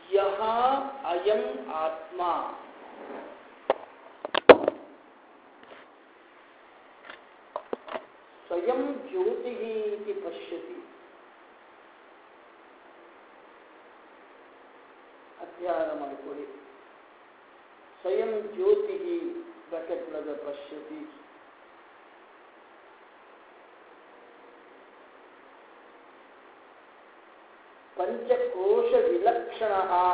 ಯಹ ಅಯಂ ಆತ್ಮ ಸ್ವಯಂ ಜ್ಯೋತಿ ಇತಿ ಪಶ್ಯತಿ ಅಧ್ಯಯನ ಮಾಡಿಕೊಳ್ಳಿ ಸ್ವಯಂ ಜ್ಯೋತಿ ಬ್ರಾಕೆಟ್ನದ ಪಶ್ಯತಿ ಪಂಚಕೋಶ ವಿಲಕ್ಷಣ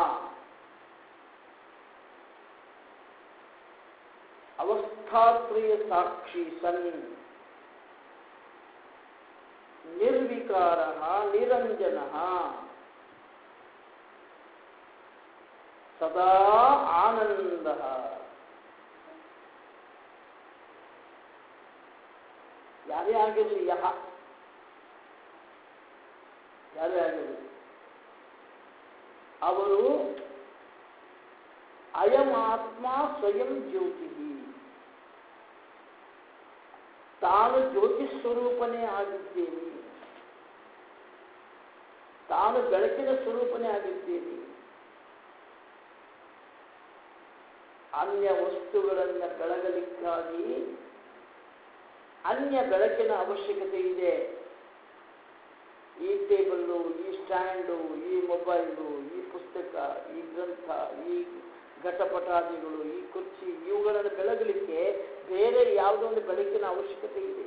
ಅವಸ್ಥಾತ್ರಯ ಸಾಕ್ಷಿ ಸನ್ ನಿರ್ವಿಕಾರ ನಿರಂಜನ ಸದಾ ಆನಂದ ಯಾರೇ ಆಗಿರಲಿ ಯಹ ಯಾರೇ ಆಗಿರಲಿ ಅವರು ಅಯಮಾತ್ಮ ಸ್ವಯಂ ಜ್ಯೋತಿ ತಾನು ಜ್ಯೋತಿ ಸ್ವರೂಪನೇ ಆಗಿದ್ದೇನೆ ತಾನು ಬೆಳಕಿನ ಸ್ವರೂಪನೇ ಆಗಿದ್ದೇನೆ ಅನ್ಯ ವಸ್ತುಗಳನ್ನು ಬೆಳಗಲಿಕ್ಕಾಗಿ ಅನ್ಯ ಬೆಳಕಿನ ಅವಶ್ಯಕತೆ ಇದೆ ಈ ಟೇಬಲ್ಲು ಈ ಸ್ಟ್ಯಾಂಡು ಈ ಮೊಬೈಲು ಈ ಪುಸ್ತಕ ಈ ಗ್ರಂಥ ಈ ಘಟಪಟಾದಿಗಳು ಈ ಕುರ್ಚಿ ಇವುಗಳನ್ನು ಬೆಳಗಲಿಕ್ಕೆ ಬೇರೆ ಯಾವುದೋ ಒಂದು ಬೆಳಕಿನ ಅವಶ್ಯಕತೆ ಇದೆ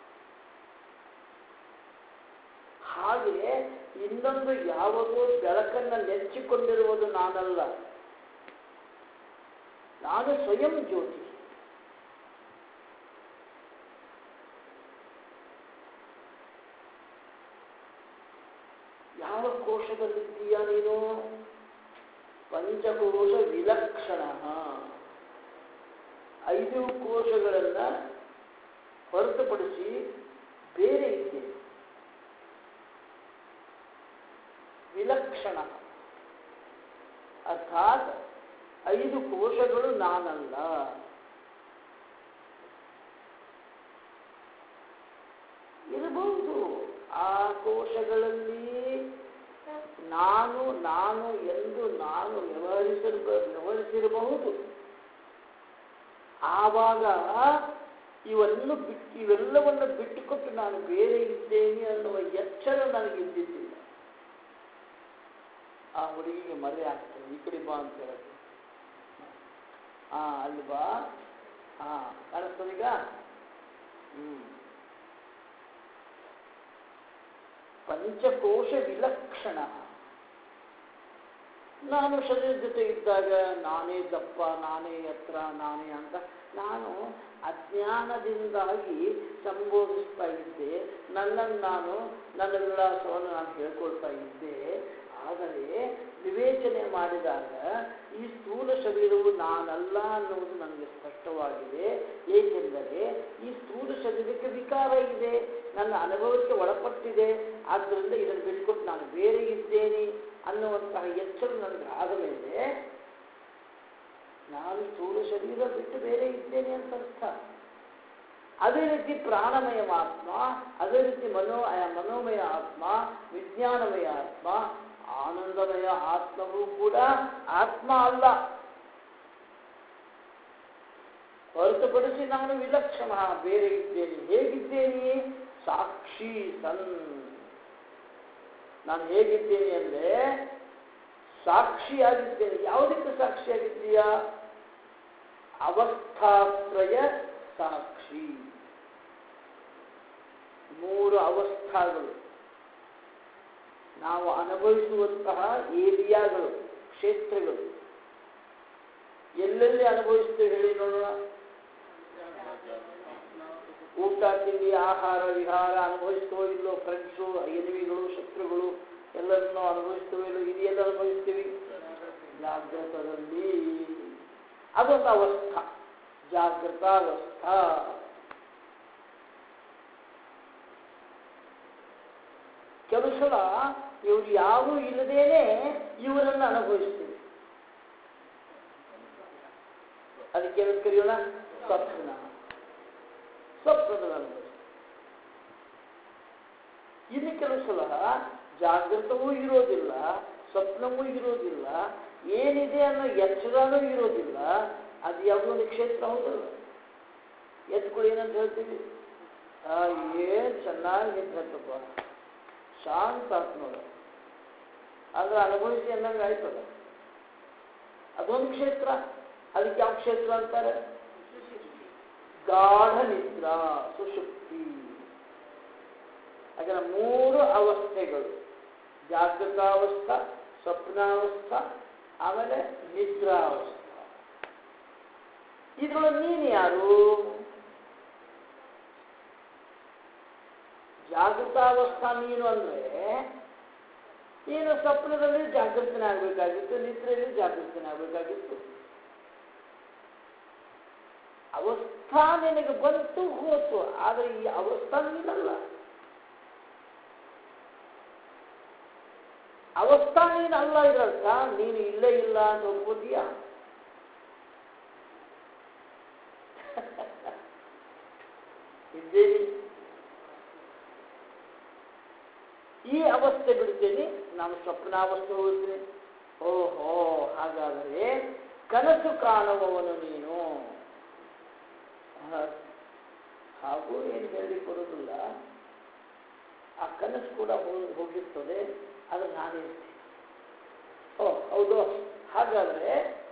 ಹಾಗೆ ಇನ್ನೊಂದು ಯಾವುದೋ ಬೆಳಕನ್ನು ನೆಚ್ಚಿಕೊಂಡಿರುವುದು ನಾನಲ್ಲ ನಾನು ಸ್ವಯಂ ಜ್ಯೋತಿ ಯಾವ ಕೋಶದಲ್ಲಿದ್ದೀಯಾ ನೀನು ಪಂಚಕೋಶ ವಿಲಕ್ಷಣ ಐದು ಕೋಶಗಳನ್ನ ಹೊರತುಪಡಿಸಿ ಬೇರೆ ಇದೆ ವಿಲಕ್ಷಣ ಅರ್ಥಾತ್ ಐದು ಕೋಶಗಳು ನಾನಲ್ಲ ಇರಬಹುದು ಆ ಕೋಶಗಳಲ್ಲಿ ನಾನು ನಾನು ಎಂದು ನಾನು ವ್ಯವಹರಿಸಿರ ವ್ಯವಹರಿಸಿರಬಹುದು ಆವಾಗ ಇವನ್ನು ಬಿಟ್ಟು ಇವೆಲ್ಲವನ್ನು ಬಿಟ್ಟುಕೊಟ್ಟು ನಾನು ಬೇರೆ ಇದ್ದೇನೆ ಅನ್ನುವ ಎಚ್ಚರ ನನಗಿದ್ದಿದ್ದಿಲ್ಲ ಆ ಹುಡುಗಿಗೆ ಮರೆ ಆಗ್ತದೆ ಈ ಕಡೆ ಬಾ ಅಂತ ಹೇಳಕ್ಕೆ ಹಾ ಅಲ್ಲಿ ಬಾ ಹಾ ಕಾಣಿಸ್ತದೀಗ ಹ್ಮ್ ಪಂಚಕೋಶ ವಿಲಕ್ಷಣ ನಾನು ಶರೀರ ಜೊತೆ ಇದ್ದಾಗ ನಾನೇ ದಪ್ಪ ನಾನೇ ಎತ್ತರ ನಾನೇ ಅಂತ ನಾನು ಅಜ್ಞಾನದಿಂದಾಗಿ ಸಂಬೋಧಿಸ್ತಾ ಇದ್ದೆ ನನ್ನನ್ನು ನಾನು ನನ್ನ ವಿಳಾಸವನ್ನು ನಾನು ಹೇಳ್ಕೊಳ್ತಾ ಇದ್ದೆ ಆದರೆ ವಿವೇಚನೆ ಮಾಡಿದಾಗ ಈ ಸ್ಥೂಲ ಶರೀರವು ನಾನಲ್ಲ ಅನ್ನುವುದು ನನಗೆ ಸ್ಪಷ್ಟವಾಗಿದೆ ಏಕೆಂದರೆ ಈ ಸ್ಥೂಲ ಶರೀರಕ್ಕೆ ವಿಕಾರ ಇದೆ ನನ್ನ ಅನುಭವಕ್ಕೆ ಒಳಪಟ್ಟಿದೆ ಆದ್ದರಿಂದ ಇದನ್ನು ಬಿಟ್ಕೊಟ್ಟು ನಾನು ಬೇರೆ ಇದ್ದೇನೆ ಅನ್ನುವಂತಹ ಎಚ್ಚರ ನನಗೆ ಆದ ಮೇಲೆ ನಾನು ಸ್ಥೂಲ ಶರೀರ ಬಿಟ್ಟು ಬೇರೆ ಇದ್ದೇನೆ ಅಂತ ಅರ್ಥ ಅದೇ ರೀತಿ ಪ್ರಾಣಮಯ ಆತ್ಮ ಅದೇ ರೀತಿ ಮನೋ ಮನೋಮಯ ಆತ್ಮ ವಿಜ್ಞಾನಮಯ ಆತ್ಮ ಆನಂದಮಯ ಆತ್ಮವೂ ಕೂಡ ಆತ್ಮ ಅಲ್ಲ ಹೊರತುಪಡಿಸಿ ನಾನು ವಿಲಕ್ಷಣ ಬೇರೆ ಇದ್ದೇನೆ ಹೇಗಿದ್ದೇನೆ ಸಾಕ್ಷಿ ಸನ್ ನಾನು ಹೇಗಿದ್ದೇನೆ ಅಂದ್ರೆ ಸಾಕ್ಷಿಯಾಗಿದ್ದೇನೆ ಯಾವುದಕ್ಕೆ ಸಾಕ್ಷಿಯಾಗಿದ್ದೀಯಾ ಅವಸ್ಥಾತ್ರಯ ಸಾಕ್ಷಿ ಮೂರು ಅವಸ್ಥಾಗಳು ನಾವು ಅನುಭವಿಸುವಂತಹ ಏರಿಯಾಗಳು ಕ್ಷೇತ್ರಗಳು ಎಲ್ಲೆಲ್ಲಿ ಅನುಭವಿಸ್ತೇವೆ ಹೇಳಿ ನೋಡೋಣ ಊಟ ತಿಂಡಿ ಆಹಾರ ವಿಹಾರ ಅನುಭವಿಸ್ತವೋ ಇಲ್ಲೋ ಫ್ರೆಂಡ್ಸು ಎನಿಮಿಗಳು ಶತ್ರುಗಳು ಎಲ್ಲರನ್ನೂ ಅನುಭವಿಸ್ತವೋ ಇಲ್ಲೋ ಇದೆಲ್ಲ ಅನುಭವಿಸ್ತೀವಿ ಜಾಗೃತದಲ್ಲಿ ಅದೊಂದು ಅವಸ್ಥಾ ಜಾಗೃತಾವಸ್ಥಾ ಕೆಲವು ಸಲ ಇವ್ರು ಯಾರೂ ಇಲ್ಲದೇನೆ ಇವರನ್ನು ಅನುಭವಿಸ್ತೀವಿ ಅದಕ್ಕೆ ಏನಂತ ಕರೆಯೋಣ ಸ್ವಪ್ನ ಸ್ವಪ್ನದಲ್ಲಿ ಅನುಭವಿಸ್ತೀವಿ ಇನ್ನು ಕೆಲವು ಸಲ ಜಾಗೃತವೂ ಇರೋದಿಲ್ಲ ಸ್ವಪ್ನವೂ ಇರೋದಿಲ್ಲ ಏನಿದೆ ಅನ್ನೋ ಎಚ್ಚರನೂ ಇರೋದಿಲ್ಲ ಅದು ಯಾವುದೋ ಒಂದು ಕ್ಷೇತ್ರ ಹೌದಲ್ಲ ಎದ್ದುಗಳು ಏನಂತ ಹೇಳ್ತೀವಿ ಆ ಏನು ಚೆನ್ನಾಗಿ ನಿಂತಪ್ಪ ಶಾಂತ ಆತ್ ನೋಡು ಆದ್ರೆ ಅನುಭವಿಸಿ ಅನ್ನಂಗೆ ಆಯ್ತದ ಅದೊಂದು ಕ್ಷೇತ್ರ ಅದಕ್ಕೆ ಯಾವ ಕ್ಷೇತ್ರ ಅಂತಾರೆ ಗಾಢ ನಿದ್ರಾ ಸುಷುಪ್ತಿ ಅದರ ಮೂರು ಅವಸ್ಥೆಗಳು ಜಾಗೃತಾವಸ್ಥಾ ಸ್ವಪ್ನಾವಸ್ಥಾ ಆಮೇಲೆ ನಿದ್ರಾವಸ್ಥಾ ಇದ್ರೊಳಗೆ ನೀನು ಯಾರು ಜಾಗೃತಾವಸ್ಥಾ ನೀನು ಅಂದ್ರೆ ನೀನು ಸ್ವಪ್ನದಲ್ಲಿ ಜಾಗೃತನೇ ಆಗಬೇಕಾಗಿತ್ತು ನಿದ್ರೆಯಲ್ಲಿ ಜಾಗೃತನೇ ಆಗಬೇಕಾಗಿತ್ತು ಅವಸ್ಥಾ ನಿನಗೆ ಬಂತು ಹೋತು ಆದರೆ ಈ ಅವಸ್ಥಾ ನೀನಲ್ಲ ಅವಸ್ಥಾ ನೀನಲ್ಲ ಇರಲ್ಕ ನೀನು ಇಲ್ಲೇ ಇಲ್ಲ ಅಂತ ಒಪ್ಕೋತೀಯ ಇದ್ದೇನೆ ಈ ಅವಸ್ಥೆ ಬಿಡ್ತೇನೆ ನಾನು ಸ್ವಪ್ನಾವಸ್ಥೆ ಹೋಗ್ತೇನೆ ಓಹೋ ಹಾಗಾದರೆ ಕನಸು ಕಾಣುವವನು ನೀನು ಹ- ಹಾಗೂ ಏನು ಹೇಳಿ ಬರೋದಿಲ್ಲ ಆ ಕನಸು ಕೂಡ ಹೋಗಿ ಹೋಗಿರ್ತದೆ ಅದು ನಾನಿರ್ತೀನಿ ಓ ಹೌದು ಹಾಗಾದರೆ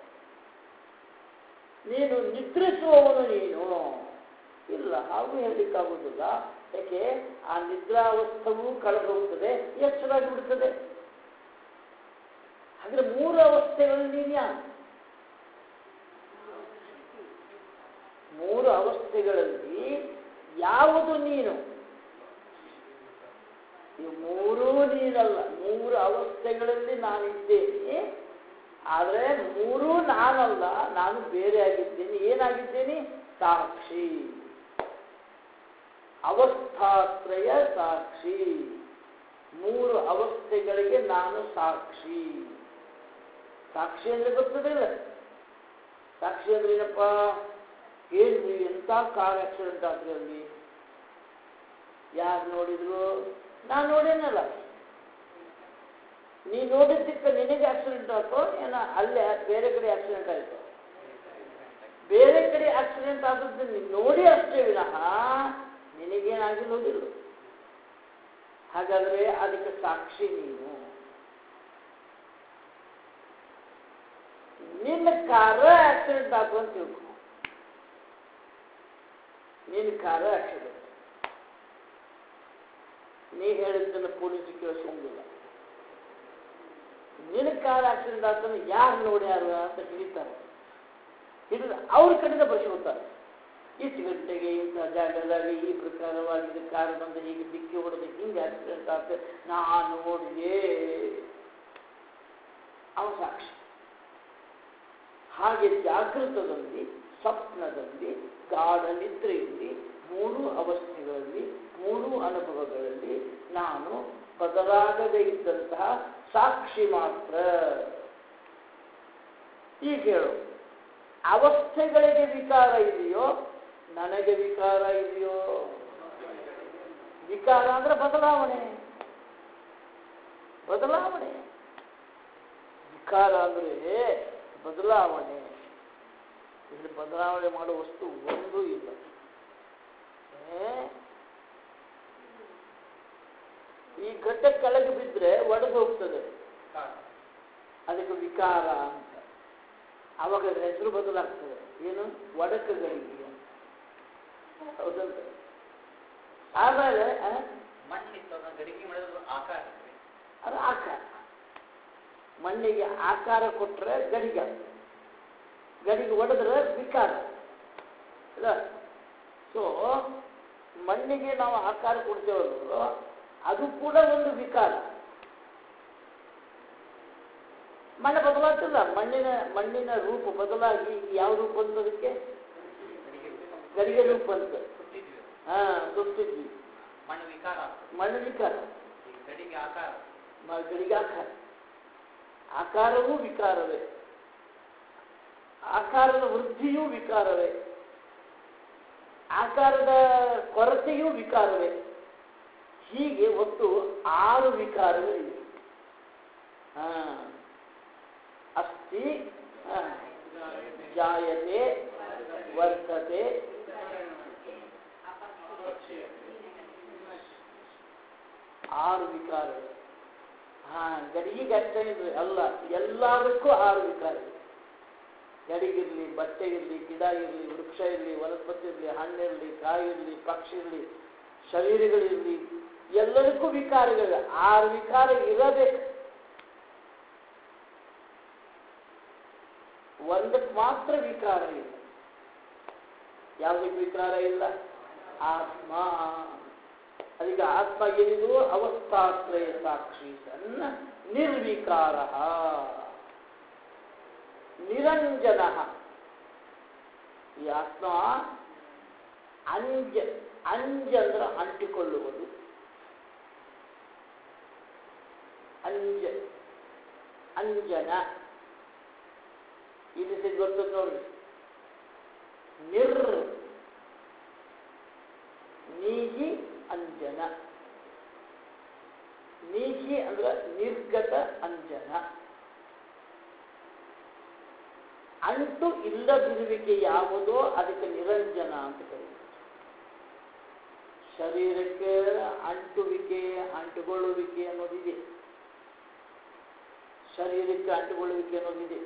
ನೀನು ನಿದ್ರಿಸುವವನು ನೀನು ಇಲ್ಲ ಹಾಗೂ ಹೇಳಲಿಕ್ಕಾಗುವುದಿಲ್ಲ ಯಾಕೆ ಆ ನಿದ್ರಾವಸ್ಥವೂ ಕಳೆದು ಹೋಗ್ತದೆ ಎಚ್ಚರಾಗಿ ಬಿಡ್ತದೆ ಹಾಗಾದ್ರೆ ಮೂರು ಅವಸ್ಥೆಗಳು ನೀನು ಯಾರು ಮೂರು ಅವಸ್ಥೆಗಳಲ್ಲಿ ಯಾವುದು ನೀನು ಈ ಮೂರೂ ನೀನಲ್ಲ ಮೂರು ಅವಸ್ಥೆಗಳಲ್ಲಿ ನಾನಿದ್ದೇನೆ ಆದರೆ ಮೂರೂ ನಾನಲ್ಲ ನಾನು ಬೇರೆ ಆಗಿದ್ದೇನೆ ಏನಾಗಿದ್ದೇನೆ ಸಾಕ್ಷಿ ಅವಸ್ಥಾತ್ರಯ ಸಾಕ್ಷಿ ಮೂರು ಅವಸ್ಥೆಗಳಿಗೆ ನಾನು ಸಾಕ್ಷಿ ಸಾಕ್ಷಿ ಅಂದ್ರೆ ಗೊತ್ತದಿಲ್ಲ ಸಾಕ್ಷಿ ಅಂದ್ರೆ ಏನಪ್ಪ ಏನ್ರಿ ಎಂತ ಕಾರ್ ಆಕ್ಸಿಡೆಂಟ್ ಆದ್ರಿ ಅಲ್ಲಿ ಯಾರು ನೋಡಿದ್ರು ನಾನು ನೋಡೇನಲ್ಲ ನೀ ನೋಡಿದ್ದಕ್ಕೆ ನಿನಗೆ ಆಕ್ಸಿಡೆಂಟ್ ಆಯ್ತು ಏನ ಅಲ್ಲೇ ಬೇರೆ ಕಡೆ ಆಕ್ಸಿಡೆಂಟ್ ಆಯ್ತು ಬೇರೆ ಕಡೆ ಆಕ್ಸಿಡೆಂಟ್ ಆದದ್ದು ನೀನು ನೋಡಿ ಅಷ್ಟೇ ವಿನಃ ನಿನಗೇನಾಗಿರೋದಿಲ್ಲ ಹಾಗಾದ್ರೆ ಅದಕ್ಕೆ ಸಾಕ್ಷಿ ನೀನು ನಿನ್ನ ಕಾರ ಆಕ್ಸಿಡೆಂಟ್ ಆಯ್ತು ಅಂತ ತಿಳ್ಕೊ ನಿನ್ನ ಕಾರ ಆಕ್ಸಿಡೆಂಟ್ ನೀ ಹೇಳಿದ್ದನ್ನು ಪೊಲೀಸ್ ಕೇಳಿಸೋಂಗಿಲ್ಲ ನಿನ್ನ ಕಾರ್ ಆಕ್ಸಿಡೆಂಟ್ ಆತನ ಯಾರು ನೋಡ್ಯಾರ ಅಂತ ಹಿಡಿತಾರೆ ಹಿಡಿದು ಅವ್ರ ಕಡೆಯಿಂದ ಬರ್ಸ್ಕೊತಾರೆ ಇಷ್ಟು ಗಂಟೆಗೆ ಇಂಥ ಜಾಗದಾಗ ಈ ಪ್ರಕಾರವಾಗಿ ಕಾರ್ ಬಂದು ಹೀಗೆ ಡಿಕ್ಕಿ ಹೊಡೆದು ಹಿಂಗೆ ಆಕ್ಸಿಡೆಂಟ್ ಆತ ನಾನು ನೋಡಿದೆ ಅವ ಸಾಕ್ಷಿ ಹಾಗೆ ಜಾಗೃತದಲ್ಲಿ ಸ್ವಪ್ನದಲ್ಲಿ ಗಾಢ ನಿದ್ರೆಯಲ್ಲಿ ಮೂರು ಅವಸ್ಥೆಗಳಲ್ಲಿ ಮೂರು ಅನುಭವಗಳಲ್ಲಿ ನಾನು ಬದಲಾಗದೇ ಇದ್ದಂತಹ ಸಾಕ್ಷಿ ಮಾತ್ರ ಈಗ ಹೇಳು ಅವಸ್ಥೆಗಳಿಗೆ ವಿಕಾರ ಇದೆಯೋ ನನಗೆ ವಿಕಾರ ಇದೆಯೋ ವಿಕಾರ ಅಂದ್ರೆ ಬದಲಾವಣೆ ಬದಲಾವಣೆ ವಿಕಾರ ಅಂದ್ರೆ ಬದಲಾವಣೆ ಇಲ್ಲಿ ಬದಲಾವಣೆ ಮಾಡುವ ವಸ್ತು ಒಂದೂ ಇಲ್ಲ ಏ? ಈ ಘಟ್ಟ ಕೆಳಗೆ ಬಿದ್ದರೆ ಒಡೆದು ಹೋಗ್ತದೆ ಅದಕ್ಕೆ ವಿಕಾರ ಅಂತ ಅವಾಗ ಅದ್ರ ಹೆಸರು ಬದಲಾಗ್ತದೆ ಏನು ಒಡಕಗಳಿಗೆ ಹೌದಂತ ಆಮೇಲೆ ಆ, ಮಣ್ಣಿತ್ತು ಅದನ್ನ ಗಡಿಗೆ ಮಾಡಿದ್ರು ಆಕಾರ ಇತ್ತು. ಅದು ಆಕಾರ ಮಣ್ಣಿಗೆ ಆಕಾರ ಕೊಟ್ಟರೆ ಗಡಿಗೆ ಗಡಿಗೆ ಒಡೆದ್ರೆ ವಿಕಾರ ಇಲ್ಲ ಸೊ ಮಣ್ಣಿಗೆ ನಾವು ಆಕಾರ ಕೊಡ್ತೇವಲ್ಲ ಅದು ಕೂಡ ಒಂದು ವಿಕಾರ ಮಣ್ಣು ಬದಲಾಗ್ತಿಲ್ಲ ಮಣ್ಣಿನ ಮಣ್ಣಿನ ರೂಪ ಬದಲಾಗಿ ಯಾವ ರೂಪ ಬಂದದಕ್ಕೆ ಗಡಿಗೆ ಗಡಿಗೆ ರೂಪ ಬಂತು ಸುಟ್ಟಿದ್ವಿ ಅದು. ಹಾ ಸುತ್ತಿದ್ವಿ ಮಣ್ಣು ವಿಕಾರ ಆಗ್ತದೆ. ಮಣ್ಣು ವಿಕಾರ ಈಗ ಗಡಿಗೆ ಆಕಾರ ಮ- ಗಡಿಗೆ ಆಕಾರ ಆಕಾರವೂ ವಿಕಾರವೇ ಆಕಾರದ ವೃದ್ಧಿಯೂ ವಿಕಾರವೇ ಆಕಾರದ ಕೊರತೆಯೂ ವಿಕಾರವೇ ಹೀಗೆ ಒಟ್ಟು ಆರು ವಿಕಾರಗಳಿವೆ ಹಾ ಅಸ್ತಿ ಹಾ. ಜಾಯತೆ ವರ್ತತೆ ಆರು ವಿಕಾರಗಳು ಹಾ ಗಡಿಗೆ ಅಷ್ಟೇ ಇಲ್ರಿ ಅಲ್ಲ ಎಲ್ಲದಕ್ಕೂ ಆರು ವಿಕಾರ ಇದೆ. ಗಡಿಗಿರ್ಲಿ ಬಟ್ಟೆ ಇರಲಿ ಗಿಡ ಇರಲಿ ವೃಕ್ಷ ಇರಲಿ ವನಸ್ಪತಿ ಇರಲಿ ಹಣ್ಣಿರಲಿ ಕಾಯಿ ಇರಲಿ ಪಕ್ಷಿ ಇರಲಿ ಶರೀರಗಳಿರಲಿ ಎಲ್ಲದಕ್ಕೂ ವಿಕಾರಗಳಿವೆ ಆರು ವಿಕಾರ ಇರಬೇಕು ಒಂದಕ್ಕೆ ಮಾತ್ರ ವಿಕಾರ ಇಲ್ಲ ಯಾವುದಕ್ಕೆ ವಿಕಾರ ಇಲ್ಲ ಆತ್ಮ ಅದಕ್ಕೆ ಆತ್ಮ ಏನಿದು ಅವಸ್ಥಾತ್ರಯ ಸಾಕ್ಷಿ ಸನ್ನ ನಿರ್ವಿಕಾರ ನಿರಂಜನ ಈ ಆತ್ಮ ಅಂಜ ಅಂಜ ಅಂದ್ರೆ ಅಂಟಿಕೊಳ್ಳುವುದು ಅಂಜ ಅಂಜನ ಇಲ್ಲಿ ಸಿಗ್ ಬರ್ತದೆ ನೋಡ್ರಿ ನಿರ್ ನೀಗಿ ಅಂಜನ ನೀಗಿ ಅಂದ್ರೆ ನಿರ್ಗತ ಅಂಜನ ಅಂಟು ಇಲ್ಲದಿರುವಿಕೆ ಯಾವುದೋ ಅದಕ್ಕೆ ನಿರಂಜನ ಅಂತ ಕರೀತಾರೆ ಶರೀರಕ್ಕೆ ಅಂಟುವಿಕೆ ಅಂಟುಗೊಳ್ಳುವಿಕೆ ಅನ್ನೋದಿದೆ ಶರೀರಕ್ಕೆ ಅಂಟುಗೊಳ್ಳುವಿಕೆ ಅನ್ನೋದಿದೆ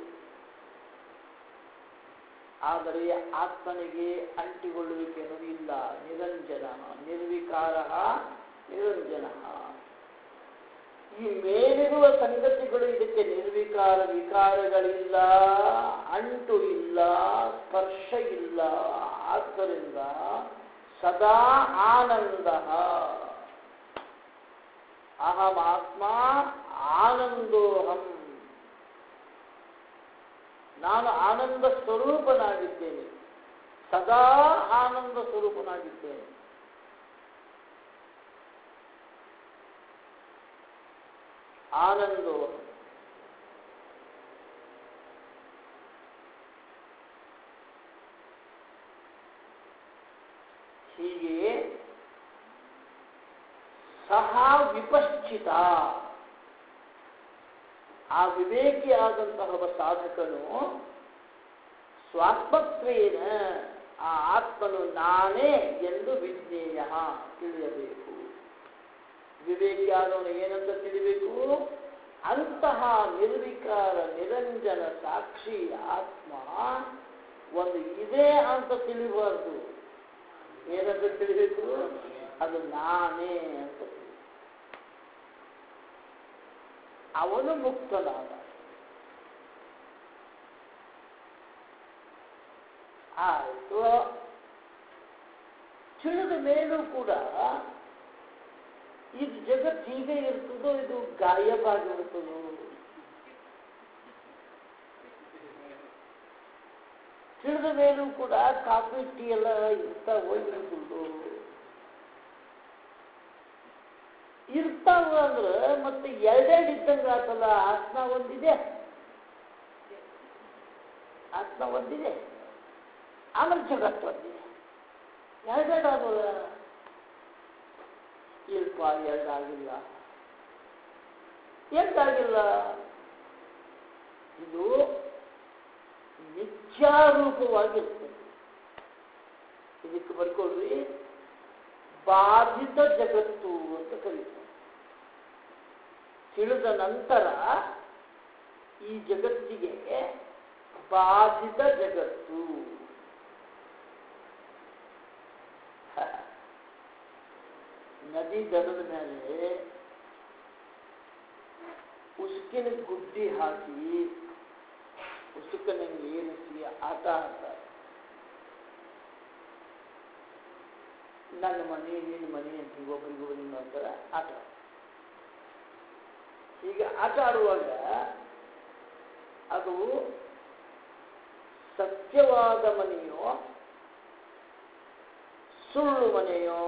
ಆದರೆ ಆತ್ಮನಿಗೆ ಅಂಟಿಕೊಳ್ಳುವಿಕೆ ಅನ್ನೋದು ಇಲ್ಲ ನಿರಂಜನ ನಿರ್ವಿಕಾರ ನಿರಂಜನ ಈ ಮೇಲಿರುವ ಸಂಗತಿಗಳು ಇದಕ್ಕೆ ನಿರ್ವಿಕಾರ ವಿಕಾರಗಳಿಲ್ಲ ಅಂಟು ಇಲ್ಲ ಸ್ಪರ್ಶ ಇಲ್ಲ ಆದ್ದರಿಂದ ಸದಾ ಆನಂದ ಅಹಮಾತ್ಮ ಆನಂದೋಹಂ ನಾನು ಆನಂದ ಸ್ವರೂಪನಾಗಿದ್ದೇನೆ ಸದಾ ಆನಂದ ಸ್ವರೂಪನಾಗಿದ್ದೇನೆ ಆನಂದೋ ಹೀಗೆ ಸಹ ವಿಪಶ್ಚಿತ ಆ ವಿವೇಕಿಯಾದಂತಹ ಒಬ್ಬ ಸಾಧಕನು ಸ್ವಾತ್ಮತ್ವೇನ ಆ ಆತ್ಮನು ನಾನೇ ಎಂದು ವಿಜ್ಞೇಯ ತಿಳಿಯಬೇಕು ವಿವೇಕಿಯಾದವನು ಏನಂತ ತಿಳಿಬೇಕು ಅಂತಹ ನಿರ್ವಿಕಾರ ನಿರಂಜನ ಸಾಕ್ಷಿ ಆತ್ಮ ಒಂದು ಇದೆ ಅಂತ ತಿಳಿಬಾರ್ದು ಏನಂತ ತಿಳಿಬೇಕು ಅದು ನಾನೇ ಅಂತ ತಿಳಿಬೇಕು ಅವನು ಮುಕ್ತನಾದ ಆಯಿತು ತಿಳಿದ ಮೇಲೂ ಕೂಡ ಇದು ಜಗತ್ತು ಹೀಗೆ ಇರ್ತದೋ ಇದು ಗಾಯಬಾಗಿರ್ತದೋ ತಿಳಿದ ಮೇಲೂ ಕೂಡ ಕಾಫಿ ಟೀ ಎಲ್ಲ ಇರ್ತಾವ ಹೋಗಿರುತ್ತೋ ಇರ್ತಾವ ಅಂದ್ರೆ ಮತ್ತೆ ಎರಡೆರಡು ಇದ್ದಂಗೆ ಆತಲ್ಲ ಆತ್ಮ ಒಂದಿದೆ ಆತ್ಮ ಒಂದಿದೆ ಆಮೇಲೆ ಜಗತ್ತು ಒಂದಿದೆ ಎರಡೆರಡು ಆದಲ್ಲ ಇಲ್ಪ ಎರಡಾಗಿಲ್ಲ ಎಂತಾಗಿಲ್ಲ ಇದು ನಿತ್ಯಾರೂಪವಾಗಿರ್ತದೆ ಇದಕ್ಕೆ ಬರ್ಕೊಳ್ರಿ ಬಾಧಿತ ಜಗತ್ತು ಅಂತ ಕರೀತಾರೆ ತಿಳಿದ ನಂತರ ಈ ಜಗತ್ತಿಗೆ ಬಾಧಿತ ಜಗತ್ತು ನದಿ ದಡದ ಮೇಲೆ ಉಸುಕಿನ ಗುಡ್ಡಿ ಹಾಕಿ ಉಸುಕನ್ನ ಏರಿಸಿ ಆಟ ಆಡ್ತಾರೆ ನನ್ನ ಮನೆ ನಿನ್ನ ಮನೆ ಅಂತ ಒಬ್ಬರಿಗೊಬ್ಬರಿಗೆ ಮಾಡ್ತಾರೆ ಆಟ ಹೀಗೆ ಆಟ ಆಡುವಾಗ ಅದು ಸತ್ಯವಾದ ಮನೆಯೋ ಸುಳ್ಳು ಮನೆಯೋ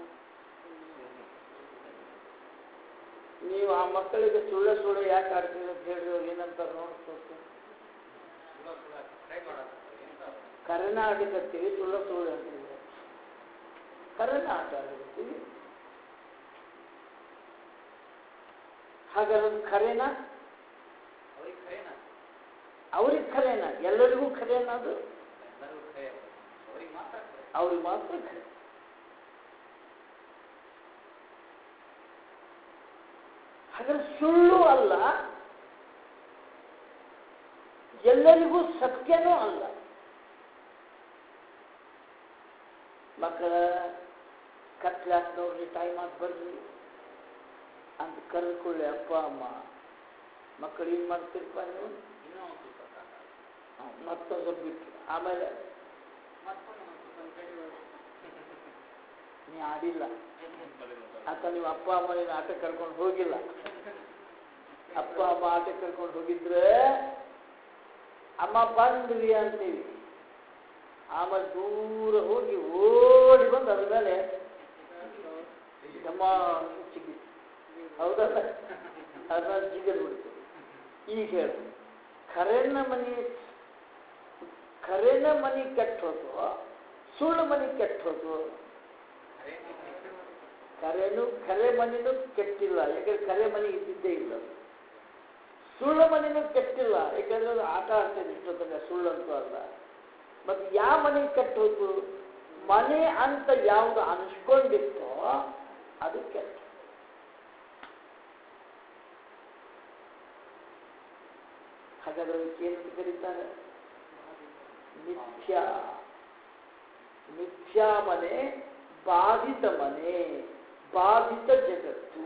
ನೀವು ಆ ಮಕ್ಕಳಿಗೆ ಸುಳ್ಳ ಸುಳ್ಳು ಯಾಕೆ ಆಡ್ತೀರಿ ಅಂತ ಹೇಳಿದ್ರು ಏನಂತಾರೆ ನೋಡ್ಬೇಕು ಟ್ರೈ ಮಾಡೋದು ಎಂತ ಕರೆನ ಆಡಲಿಕ್ಕತ್ತೀವಿ ಸುಳ್ಳ ಸುಳ್ಳು ಅಂತೀವಿ ಕರೆನ ಆಟ ಆಡಲಿಕ್ಕತ್ತೀವಿ ಹಾಗಾದ್ರೆ ಅದು ಖರೇನಾ ಅವ್ರಿಗೆ ಖರೇನ ಎಲ್ಲರಿಗೂ ಖರೇನ ಅದು ಎಲ್ಲರಿಗೂ ಖರೆ ಅವ್ರಿಗೆ ಮಾತ್ರ ಖರೆ ಅವ್ರಿಗೆ ಮಾತ್ರ ಖರೆ ಹಾಗಾದ್ರೆ ಸುಳ್ಳು ಅಲ್ಲ ಎಲ್ಲರಿಗೂ ಸತ್ಯನೂ ಅಲ್ಲ ಮಕ್ಕಳ ಕತ್ಲಾತ್ ನೋಡ್ರಿ ಟೈಮ್ ಆಗಿ ಬರ್ರಿ ಅಂತ ಕರೆದುಕೊಳ್ಳಿ ಅಪ್ಪ ಅಮ್ಮ ಮಕ್ಕಳು ಏನು ಮಾಡ್ತಿರಪ್ಪ ನೀವು ಇನ್ನೂ ಒಂದು ಸ್ವಲ್ಪ ಸಾಕು. ಹ, ಮತ್ತೊಂದು ಸ್ವಲ್ಪ ಬಿಟ್ಟು ಆಮೇಲೆ ಮತ್ತೊಂದು ಒಂದು ಸ್ವಲ್ಪ ಕಡಿಮೆ. ನೀ ಆಡಿಲ್ಲ ಅಥವಾ ನೀವು ಅಪ್ಪ ಅಮ್ಮ ನೀನು ಆಟ ಕರ್ಕೊಂಡು ಹೋಗಿಲ್ಲ ಅಪ್ಪ ಅಮ್ಮ ಆಟ ಕರ್ಕೊಂಡು ಹೋಗಿದ್ರೆ ಅಮ್ಮ ಬಂದ್ವಿ ಅಂತೀವಿ ಆಮೇಲೆ ದೂರ ಹೋಗಿ ಓಡಿ ಬಂದು ಅದ್ರ ಮೇಲೆ ನಮ್ಮ ಚಿಗಿ ಹೌದಲ್ಲ ಅದ್ರ ಜಿಗದ್ ಬಿಡ್ತೀವಿ ಈಗ ಹೇಳು ಖರೇನ ಮನಿ ಖರೇನ ಮನಿ ಕೆಟ್ಟ ಹೋತು ಸುಳ್ಳು ಮನಿ ಕೆಟ್ಟ ಹೋತು ಕರೆನು ಕರೆ ಮನಿನೂ ಕೆಟ್ಟಿಲ್ಲ ಯಾಕಂದ್ರೆ ಕರೆ ಮನಿ ಇದ್ದಿದ್ದೇ ಇಲ್ಲ ಸುಳ್ಳು ಮನಿನೂ ಕೆಟ್ಟಿಲ್ಲ ಯಾಕಂದ್ರೆ ಅದು ಆಟ ಆಡ್ತೇನೆ ಇಷ್ಟೊತ್ತಂಗ ಸುಳ್ಳು ಅಂತೂ ಅಲ್ಲ ಮತ್ತೆ ಯಾವ ಮನೆ ಕೆಟ್ಟ ಹೋಯ್ತು ಮನೆ ಅಂತ ಯಾವುದು ಅನ್ಸ್ಕೊಂಡಿತ್ತೋ ಅದು ಕೆಟ್ಟ ಹಾಗಾದ್ರೆ ಅದಕ್ಕೆ ಏನಂತ ಕರೀತಾರೆ ಮಿಥ್ಯಾ ಮಿಥ್ಯಾ ಮನೆ ಬಾಧಿತ ಮನೆ ಬಾಧಿತ ಜಗತ್ತು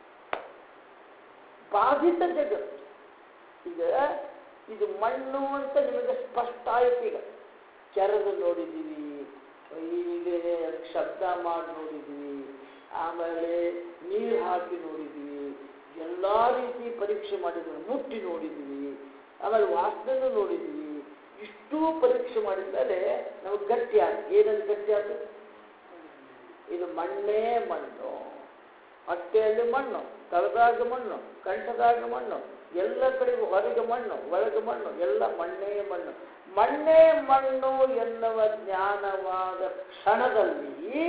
ಬಾಧಿತ ಜಗತ್ತು ಈಗ ಇದು ಮಣ್ಣು ಅಂತ ನಿಮಗೆ ಸ್ಪಷ್ಟ ಆಯ್ತು ಈಗ ಕೆರೆದು ನೋಡಿದ್ದೀವಿ ಹೀಗೆ ಅದಕ್ಕೆ ಶಬ್ದ ಮಾಡಿ ನೋಡಿದ್ದೀವಿ ಆಮೇಲೆ ನೀರು ಹಾಕಿ ನೋಡಿದ್ದೀವಿ ಎಲ್ಲ ರೀತಿ ಪರೀಕ್ಷೆ ಮಾಡಿದ್ದೀವಿ ಮುಟ್ಟಿ ನೋಡಿದ್ದೀವಿ ಆಮೇಲೆ ವಾಸನೆನೂ ನೋಡಿದ್ದೀವಿ ಇಷ್ಟೂ ಪರೀಕ್ಷೆ ಮಾಡಿದ ಮೇಲೆ ನಮಗೆ ಗಟ್ಟಿ ಆಯ್ತು ಏನಂತ ಗಟ್ಟಿ ಆಯ್ತು ಇದು ಮಣ್ಣೇ ಮಣ್ಣು ಹೊಟ್ಟೆಯಲ್ಲಿ ಮಣ್ಣು ತಳದಾಗ ಮಣ್ಣು ಕಂಠದಾಗ ಮಣ್ಣು ಎಲ್ಲ ಕಡೆಗೂ ಹೊರಗೆ ಮಣ್ಣು ಒಳಗೆ ಮಣ್ಣು ಎಲ್ಲ ಮಣ್ಣೇ ಮಣ್ಣು ಮಣ್ಣೇ ಮಣ್ಣು ಎನ್ನುವ ಜ್ಞಾನವಾದ ಕ್ಷಣದಲ್ಲಿ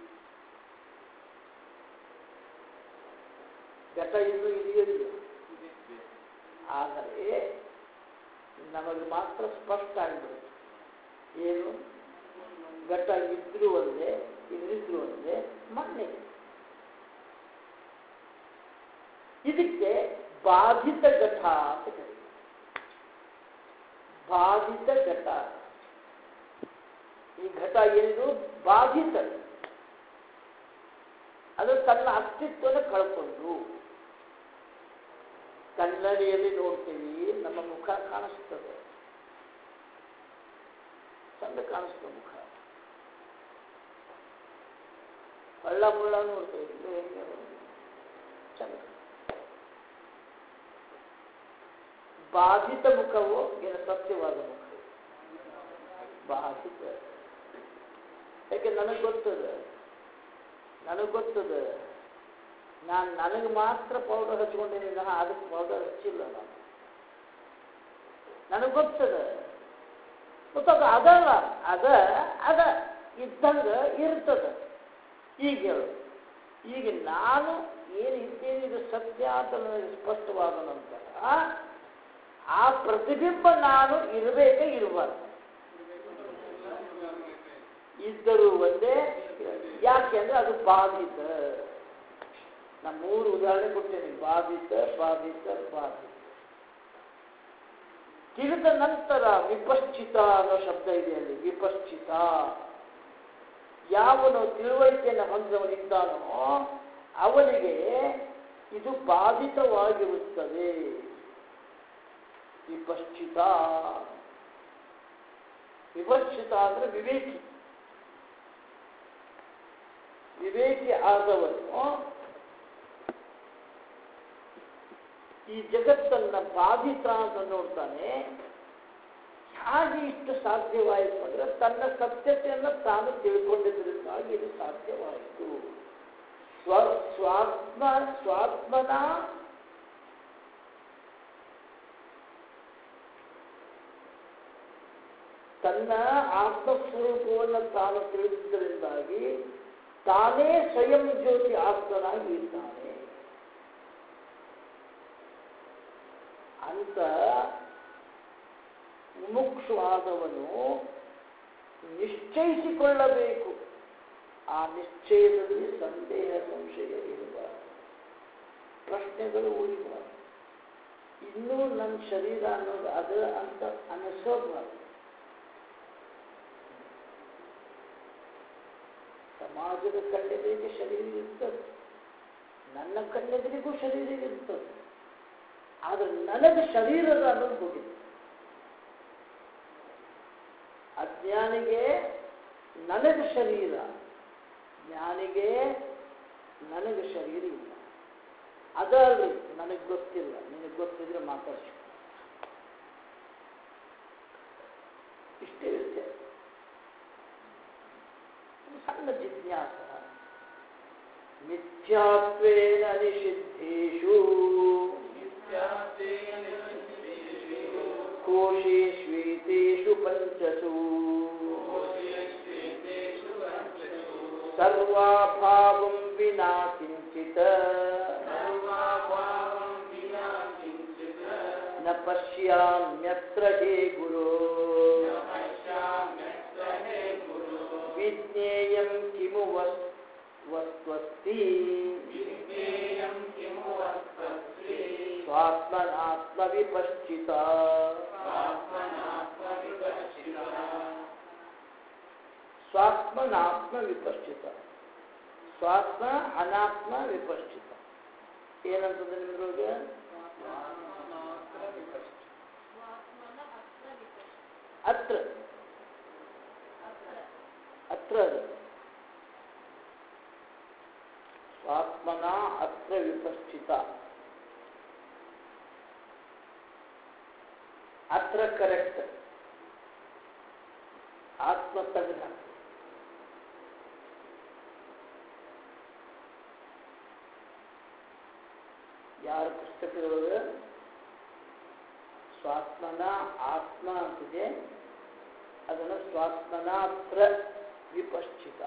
ಘಟ ಇನ್ನೂ ಇದೆಯಲ್ಲ ಆದರೆ ನಮಗೆ ಮಾತ್ರ ಸ್ಪಷ್ಟ ಆಗಿಬಿಡುತ್ತೆ ಏನು ಘಟ ಇದ್ರೂ ಒಂದೇ ಇದ್ರಿದ್ರು ಒಂದೇ ಮಣ್ಣೆ ಇದಕ್ಕೆ ಬಾಧಿತ ಘಟ ಅಂತ ಕರೀತಾರೆ ಬಾಧಿತ ಘಟ ಈ ಘಟ ಏನಿದು ಬಾಧಿತ ಅದು ತನ್ನ ಅಸ್ತಿತ್ವನ ಕಳ್ಕೊಂಡು ಕನ್ನಡಿಯಲ್ಲಿ ನೋಡ್ತೀವಿ ನಮ್ಮ ಮುಖ ಕಾಣಿಸ್ತದೆ ಚಂದ ಕಾಣಿಸ್ತದೆ ಮುಖ ಹಳ್ಳ ಮುಳ್ಳ ನೋಡ್ತೀವಿ ಇದು ಹೆಂಗೆ ಚಂದ ಬಾಧಿತ ಮುಖವು ಏನು ಸತ್ಯವಾದ ಮುಖ ಬಾಧಿತ ಯಾಕೆ ನನಗೆ ಗೊತ್ತದ ನನಗೆ ಗೊತ್ತದ ನಾನು ನನಗೆ ಮಾತ್ರ ಪೌಡರ್ ಹಚ್ಕೊಂಡಿನಿ ವಿನಃ ಅದಕ್ಕೆ ಪೌಡರ್ ಹಚ್ಚಿಲ್ಲ ನಾನು ನನಗೆ ಗೊತ್ತದ ಗೊತ್ತದ ಅದಲ್ಲ ಅದ ಅದ ಇದ್ದಂಗ ಇರ್ತದ ಈಗ ಹೇಳು ಈಗ ನಾನು ಏನು ಇದ್ದೇನೆ ಇದು ಸತ್ಯ ಅಂತ ನನಗೆ ಸ್ಪಷ್ಟವಾದ ನಂತರ ಆ ಪ್ರತಿಬಿಂಬ ನಾನು ಇರಬೇಕೇ ಇರಬಾರ್ದು ಇದ್ದರೂ ಒಂದೇ ಯಾಕೆಂದ್ರೆ ಅದು ಬಾಧಿತ ನಾ ಮೂರು ಉದಾಹರಣೆ ಕೊಟ್ಟೇನೆ ಬಾಧಿತ ಬಾಧಿತ ಬಾಧಿತ ತಿಳಿದ ನಂತರ ವಿಪಶ್ಚಿತ ಅನ್ನೋ ಶಬ್ದ ಇದೆ ಅಲ್ಲಿ ವಿಪಶ್ಚಿತ ಯಾವನು ತಿಳುವಳಿಕೆಯನ್ನು ಹೊಂದಿದವನಿದ್ದಾನೋ ಅವನಿಗೆ ಇದು ಬಾಧಿತವಾಗಿರುತ್ತದೆ ವಿಪಶ್ಚಿತ ವಿಪಶ್ಚಿತ ಅಂದ್ರೆ ವಿವೇಕಿ ವಿವೇಕಿ ಆದವನು ಈ ಜಗತ್ತನ್ನ ಬಾಧಿತ ಅಂತ ನೋಡ್ತಾನೆ ಹಾಗೆ ಇಷ್ಟು ಸಾಧ್ಯವಾಯಿತು ಅಂದ್ರೆ ತನ್ನ ಸತ್ಯತೆಯನ್ನು ತಾನು ತಿಳ್ಕೊಂಡಿದ್ದರಿಂದಾಗಿ ಇದು ಸಾಧ್ಯವಾಯಿತು ಸ್ವ ಸ್ವಾತ್ಮ ಸ್ವಾತ್ಮನ ತನ್ನ ಆತ್ಮಸ್ವರೂಪವನ್ನು ತಾನು ತಿಳಿದಿದ್ದರಿಂದಾಗಿ ತಾನೇ ಸ್ವಯಂ ಜ್ಯೋತಿ ಆತ್ಮನಾಗಿ ಇದ್ದಾನೆ ಅಂತ ಮುಮುಕ್ಷು ಆದವನು ನಿಶ್ಚಯಿಸಿಕೊಳ್ಳಬೇಕು ಆ ನಿಶ್ಚಯದಲ್ಲಿ ಸಂದೇಹ ಸಂಶಯ ಇರಬಾರದು ಪ್ರಶ್ನೆಗಳು ಉಳಿಬಾರದು ಇನ್ನೂ ನನ್ನ ಶರೀರ ಅನ್ನೋದು ಅದ ಅಂತ ಅನಿಸೋಬಾರದು ಸಮಾಜದ ಕಣ್ಣೆದುರಿಗೆ ಶರೀರ ಇರ್ತದೆ ನನ್ನ ಕಣ್ಣೆದುರಿಗೂ ಶರೀರ ಇರ್ತದೆ ಆದರೆ ನನಗೆ ಶರೀರದ ಅನ್ನೋದು ಹೋಗಿದೆ ಅಜ್ಞಾನಿಗೆ ನನಗೆ ಶರೀರ ಜ್ಞಾನಿಗೆ ನನಗೆ ಶರೀರ ಇಲ್ಲ ಅದಲ್ರಿ ನನಗೆ ಗೊತ್ತಿಲ್ಲ ನಿನಗೆ ಗೊತ್ತಿದ್ರೆ ಮಾತಾಡ್ಸಿ ಇಷ್ಟೇ ವ್ಯತ್ಯಾಸ ಸಣ್ಣ ಜಿಜ್ಞಾಸ ಮಿಥ್ಯಾತ್ವೇನ ನಿಷಿದ್ಧೇಷು ಕೋಶೇಷ್ವೇತೇಷು ಪಂಚಸು ಸರ್ವಾಭಾವಂ ವಿನಾ ಕಿಂಚಿತ್ ನ ಪಶ್ಯಾಮ್ಯತ್ರ ಹೇ ಗುರು ವಿಜ್ಞೇಯಂ ಕಿಮು ವಸ್- ವಸ್ತ್ವಸ್ತಿ ಸ್ವಾತ್ಮನಾತ್ಮವಿಪಶ್ಚಿತ ಸ್ವಾತ್ಮನಾತ್ಮ ವಿಪಶ್ಚಿತ ಸ್ವಾತ್ಮ ಅನಾತ್ಮ ವಿಪಶ್ಚಿತ ಏನಂತಂದ್ರೆ ನಿಮ್ದ್ರೊಳಗೆ ಅತ್ರ ಅತ್ರ ಅದು ಸ್ವಾತ್ಮನ ಅತ್ರ ವಿಪಶ್ಚಿತ ಅತ್ರ ಕರೆಕ್ಟ್ ಆತ್ಮ ತೆಗೆದ ಯಾರ ಪುಸ್ತಕದೊಳಗೆ ಸ್ವಾತ್ಮನ ಆತ್ಮ ಅಂತಿದೆ ಅದನ್ನು ಸ್ವಾತ್ಮನಾತ್ರ ವಿಪಶ್ಚಿತ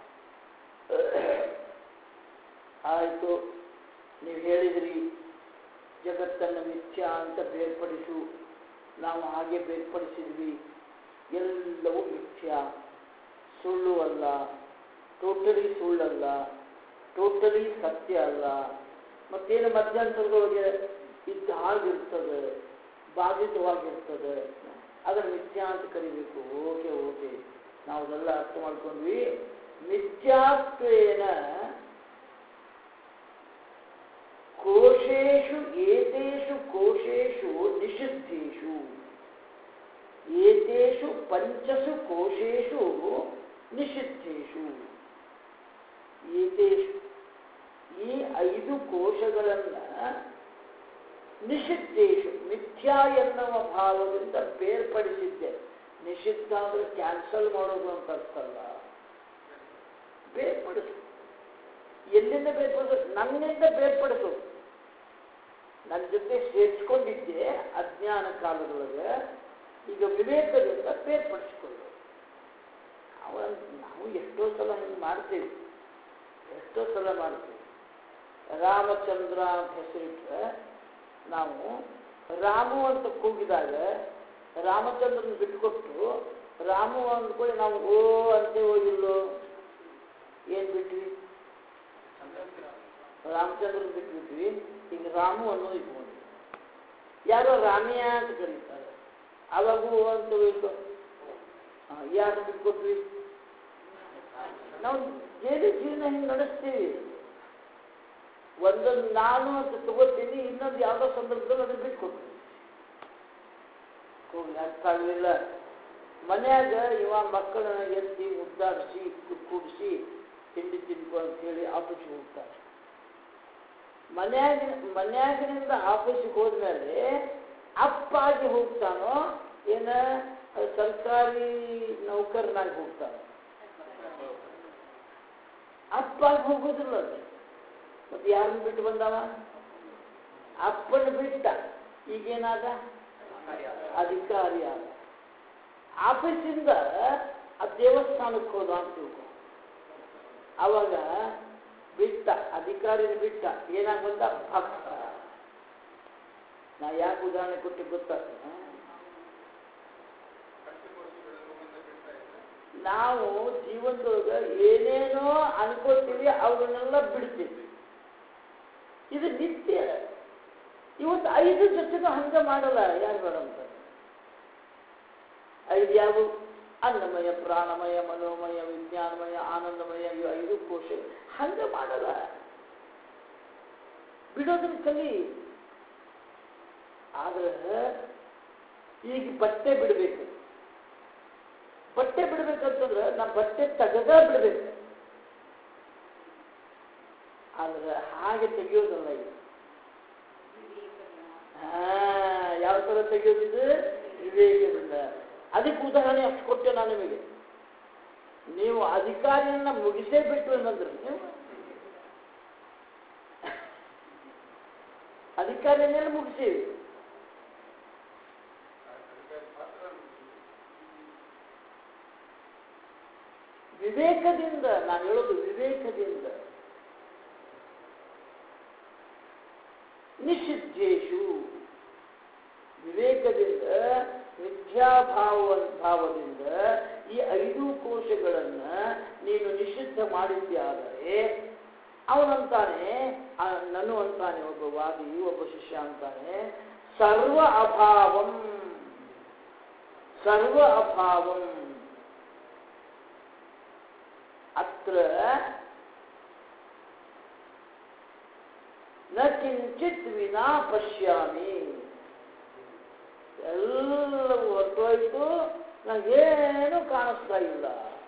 ಆಯಿತು ನೀವು ಹೇಳಿದ್ರಿ ಜಗತ್ತನ್ನು ಮಿಥ್ಯ ಅಂತ ಬೇರ್ಪಡಿಸು ನಾವು ಹಾಗೆ ಬೇರ್ಪಡಿಸಿದ್ವಿ ಎಲ್ಲವೂ ಮಿಥ್ಯ ಸುಳ್ಳು ಅಲ್ಲ ಟೋಟಲಿ ಸುಳ್ಳಲ್ಲ ಟೋಟಲಿ ಸತ್ಯ ಅಲ್ಲ ಮತ್ತೇನು ಮಧ್ಯಂತರದೊಳಗೆ ಇದ್ದ ಹಾಗಿರ್ತದೆ ಬಾಧಿತವಾಗಿರ್ತದೆ ಅದನ್ನು ಮಿಥ್ಯ ಅಂತ ಕರಿಬೇಕು ಓಕೆ ಓಕೆ ನಾವು ಅದೆಲ್ಲ ಅರ್ಥ ಮಾಡ್ಕೊಂಡ್ವಿ ಮಿಥ್ಯಾತ್ವೇನ ಕೋಶೇಶು ಏತೇಷು ಕೋಶೇಶು ನಿಷಿದ್ಧೇಷು ಏತೇಷು ಪಂಚಸು ಕೋಶೇಶು ನಿಷಿದ್ಧೇಷು ಏತೇಷು ಈ ಐದು ಕೋಶಗಳನ್ನ ನಿಷಿದ್ಧೇಶು ಮಿಥ್ಯಾ ಎನ್ನುವ ಭಾವದಿಂದ ಬೇರ್ಪಡಿಸಿದ್ದೆ ನಿಷಿದ್ಧ ಅಂದ್ರೆ ಕ್ಯಾನ್ಸಲ್ ಮಾಡೋದು ಅಂತ ಅರ್ಥ ಅಲ್ಲ ಬೇರ್ಪಡಿಸು ಎಲ್ಲಿಂದ ಬೇರ್ಪಡಿಸು ನನ್ನಿಂದ ಬೇರ್ಪಡಿಸು ನನ್ನ ಜೊತೆ ಸೇರಿಸ್ಕೊಂಡಿದ್ದೆ ಅಜ್ಞಾನ ಕಾಲದೊಳಗೆ ಈಗ ವಿವೇಕದಿಂದ ಬೇರ್ಪಡಿಸಿಕೊಳ್ಳು ನಾವು ನಾವು ಎಷ್ಟೋ ಸಲ ಹಿಂಗೆ ಮಾಡ್ತೀವಿ ಎಷ್ಟೋ ಸಲ ಮಾಡ್ತೀವಿ ರಾಮಚಂದ್ರ ಅಂತ ಹೆಸರಿಟ್ರೆ ನಾವು ರಾಮು ಅಂತ ಕೂಗಿದಾಗ ರಾಮಚಂದ್ರನ ಬಿಟ್ಟುಕೊಟ್ಟು ರಾಮು ಅಂದ್ಕೊಳ್ಳಿ ನಾವು ಓ ಅಂತೇವೋ ಇಲ್ಲೋ ಏನು ಬಿಟ್ವಿ ರಾಮಚಂದ್ರನ ಬಿಟ್ಬಿಟ್ವಿ ಈಗ ರಾಮು ಅನ್ನೋದು ಇಟ್ಕೊಂಡ್ವಿ ಯಾರೋ ರಾಮಿಯ ಅಂತ ಕರೀತಾರೆ ಅವಾಗೂ ಓ ಅಂತ ಇಲ್ಲೋ ಯಾರು ಬಿಟ್ಕೊಟ್ವಿ ನಾವು ಡೈಲಿ ಜೀವನ ಹಿಂಗೆ ನಡೆಸ್ತೀವಿ ಒಂದೊಂದು ನಾನು ಅಂತ ತಗೋತೀನಿ ಇನ್ನೊಂದು ಯಾವುದೋ ಸಂದರ್ಭದಲ್ಲಿ ಅದನ್ನು ಬಿಟ್ಕೊಡ್ತೀನಿ ಹೋಗ್ಲಿ ಅರ್ಥ ಆಗಲಿಲ್ಲ ಮನ್ಯಾಗ ಇವ ಮಕ್ಕಳನ್ನ ಎತ್ತಿ ಮುದ್ದಾಡಿಸಿ ಕೂಡಿಸಿ ತಿಂಡಿ ತಿನ್ಕೊ ಅಂತ ಹೇಳಿ ಆಫೀಸ್ಗೆ ಹೋಗ್ತಾರೆ ಮನ್ಯಾಗ ಮನ್ಯಾಗಿನಿಂದ ಆಫೀಸಿಗೆ ಹೋದ್ಮೇಲೆ ಅಪ್ಪಾಗಿ ಹೋಗ್ತಾನೋ ಏನ ಸರ್ಕಾರಿ ನೌಕರನಾಗಿ ಹೋಗ್ತಾನೋ ಅಪ್ಪಾಗಿ ಹೋಗೋದಿಲ್ಲ ಅದು ಮತ್ತೆ ಯಾರನ್ನ ಬಿಟ್ಟು ಬಂದವ ಅಪ್ಪನ ಬಿಟ್ಟ ಈಗೇನಾದ ಅಧಿಕಾರಿ ಆದ ಆಫೀಸಿಂದ ಆ ದೇವಸ್ಥಾನಕ್ಕೆ ಹೋದ ಅಂತ ತಿಳ್ಕೊ ಅವಾಗ ಬಿಟ್ಟ ಅಧಿಕಾರಿನ ಬಿಟ್ಟ ಏನಾಗ ಬಂದ ಭಕ್ತ ನಾ ಯಾಕೆ ಉದಾಹರಣೆ ಕೊಟ್ಟು ಗೊತ್ತಾಗ್ತದೆ ನಾವು ಜೀವನದೊಳಗೆ ಏನೇನೋ ಅನ್ಕೋತೀವಿ ಅವನ್ನೆಲ್ಲ ಬಿಡ್ತೀವಿ ಇದು ನಿತ್ಯ ಇವತ್ತು ಐದು ಜೊತೆನೂ ಹಂಗೆ ಮಾಡಲ್ಲ ಯಾರು ಬೇಡಂತ ಐದು ಯಾವ ಅನ್ನಮಯ ಪ್ರಾಣಮಯ ಮನೋಮಯ ವಿಜ್ಞಾನಮಯ ಆನಂದಮಯ ಇವು ಐದು ಕೋಶ ಹಂಗೆ ಮಾಡಲ್ಲ ಬಿಡೋದನ್ನ ಕಲಿ ಆದ್ರೆ ಈಗ ಬಟ್ಟೆ ಬಿಡಬೇಕು ಬಟ್ಟೆ ಬಿಡ್ಬೇಕಂತಂದ್ರೆ ನಾ ಬಟ್ಟೆ ತೆಗೆದ ಬಿಡ್ಬೇಕು ಆದ್ರೆ ಹಾಗೆ ತೆಗಿಯೋದಲ್ಲ ಇದು ಹಾ ಯಾವ ತರ ತೆಗೆಯೋದಿದು ವಿವೇಕದಿಂದ ಅದಕ್ಕೆ ಉದಾಹರಣೆ ಅಷ್ಟು ಕೊಟ್ಟೆ ನಾನು ನಿಮಗೆ ನೀವು ಅಧಿಕಾರಿಯನ್ನ ಮುಗಿಸೇ ಬಿಟ್ಟು ಅನ್ನಂದ್ರೆ ನೀವು ಅಧಿಕಾರಿಯನ್ನೆಲ್ಲ ಮುಗಿಸೀವಿ ವಿವೇಕದಿಂದ ನಾನು ಹೇಳೋದು ವಿವೇಕದಿಂದ ನಿಷಿದ್ಧೇಶು ವಿವೇಕದಿಂದ ಮಿಥ್ಯಾಭಾವ ಭಾವದಿಂದ ಈ ಐದು ಕೋಶಗಳನ್ನ ನೀನು ನಿಷಿದ್ಧ ಮಾಡಿದ್ಯಾದರೆ ಅವನಂತಾನೆ ಆ ನನು ಅಂತಾನೆ ಒಬ್ಬ ವಾದಿ ಒಬ್ಬ ಶಿಷ್ಯ ಅಂತಾನೆ ಸರ್ವ ಅಭಾವಂ ಸರ್ವ ಅಭಾವಂ ಅತ್ರ ನ ಕಿಂಚಿತ್ ವಿನಾ ಪಶ್ಯಾಮಿ ಎಲ್ಲವೂ ಹೊರಟೋಯ್ತು ನನಗೇನು ಕಾಣಿಸ್ತಾ ಇಲ್ಲ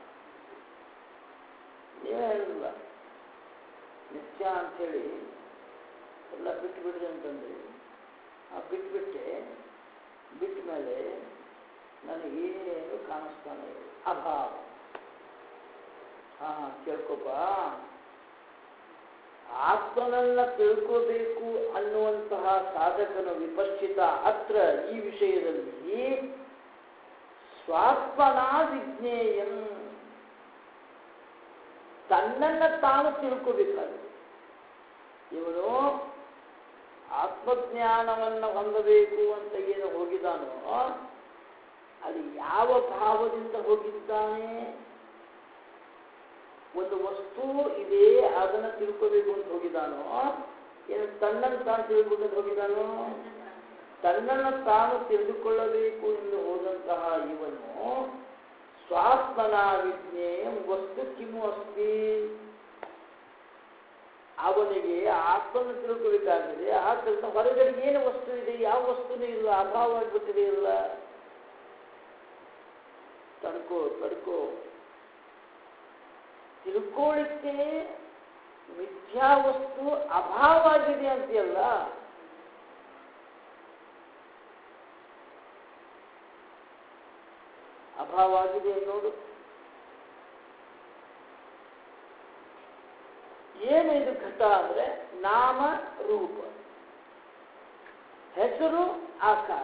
ಏನಿಲ್ಲ ನಿತ್ಯ ಅಂಥೇಳಿ ಎಲ್ಲ ಬಿಟ್ಟು ಬಿಡ್ರಿ ಅಂತಂದ್ರಿ ಆ ಬಿಟ್ಬಿಟ್ಟೆ ಬಿಟ್ಟ ಮೇಲೆ ನನಗೇನು ಕಾಣಿಸ್ತಾನೆ ಇಲ್ಲ ಅಭಾವ ಹಾ ಕೇಳ್ಕೊಪ್ಪ ಆತ್ಮನನ್ನ ತಿಳ್ಕೋಬೇಕು ಅನ್ನುವಂತಹ ಸಾಧಕನ ವಿಪಶ್ಚಿತ ಅತ್ರ ಈ ವಿಷಯದಲ್ಲಿ ಸ್ವಾತ್ಮನ ವಿಜ್ಞೇಯಂ ತನ್ನನ್ನ ತಾನು ತಿಳ್ಕೋಬೇಕಾಗಿದೆ ಇವನು ಆತ್ಮಜ್ಞಾನವನ್ನ ಹೊಂದಬೇಕು ಅಂತ ಏನು ಹೋಗಿದಾನೋ ಅದು ಯಾವ ಭಾವದಿಂದ ಹೋಗಿದ್ದಾನೆ ಒಂದು ವಸ್ತು ಇದೆ ಅದನ್ನ ತಿಳ್ಕೋಬೇಕು ಅಂತ ಹೋಗಿದಾನೋ ಏನು ತನ್ನನ್ನು ತಾನು ತಿಳ್ಕೊಂಡು ಹೋಗಿದಾನೋ ತನ್ನನ್ನು ತಾನು ತಿಳಿದುಕೊಳ್ಳಬೇಕು ಎಂದು ಹೋದಂತಹ ಇವನು ಸ್ವಾತ್ಮನ ವಿಜ್ಞೇಯ ವಸ್ತು ಕಿಮು ಅಸ್ತಿ ಅವನಿಗೆ ಆತ್ಮನ ತಿಳ್ಕೋಬೇಕಾಗಿದೆ ಆ ಕೆಲಸ ಹೊರಗಡೆ ಏನು ವಸ್ತು ಇದೆ ಯಾವ ವಸ್ತುನೂ ಇಲ್ಲ ಅಭಾವ ಆಗ್ಬಿಟ್ಟಿದೆ ಇಲ್ಲ ತಡ್ಕೋ ತಡ್ಕೋ ತಿಳ್ಕೊಳ್ಳಿಕ್ಕೆ ಮಿಥ್ಯಾ ವಸ್ತು ಅಭಾವ ಆಗಿದೆ ಅಂತೀಯಲ್ಲ ಅಭಾವ ಆಗಿದೆ ನೋಡು ಏನು ಇದು ಘಟ ಅಂದ್ರೆ ನಾಮ ರೂಪ ಹೆಸರು ಆಕಾರ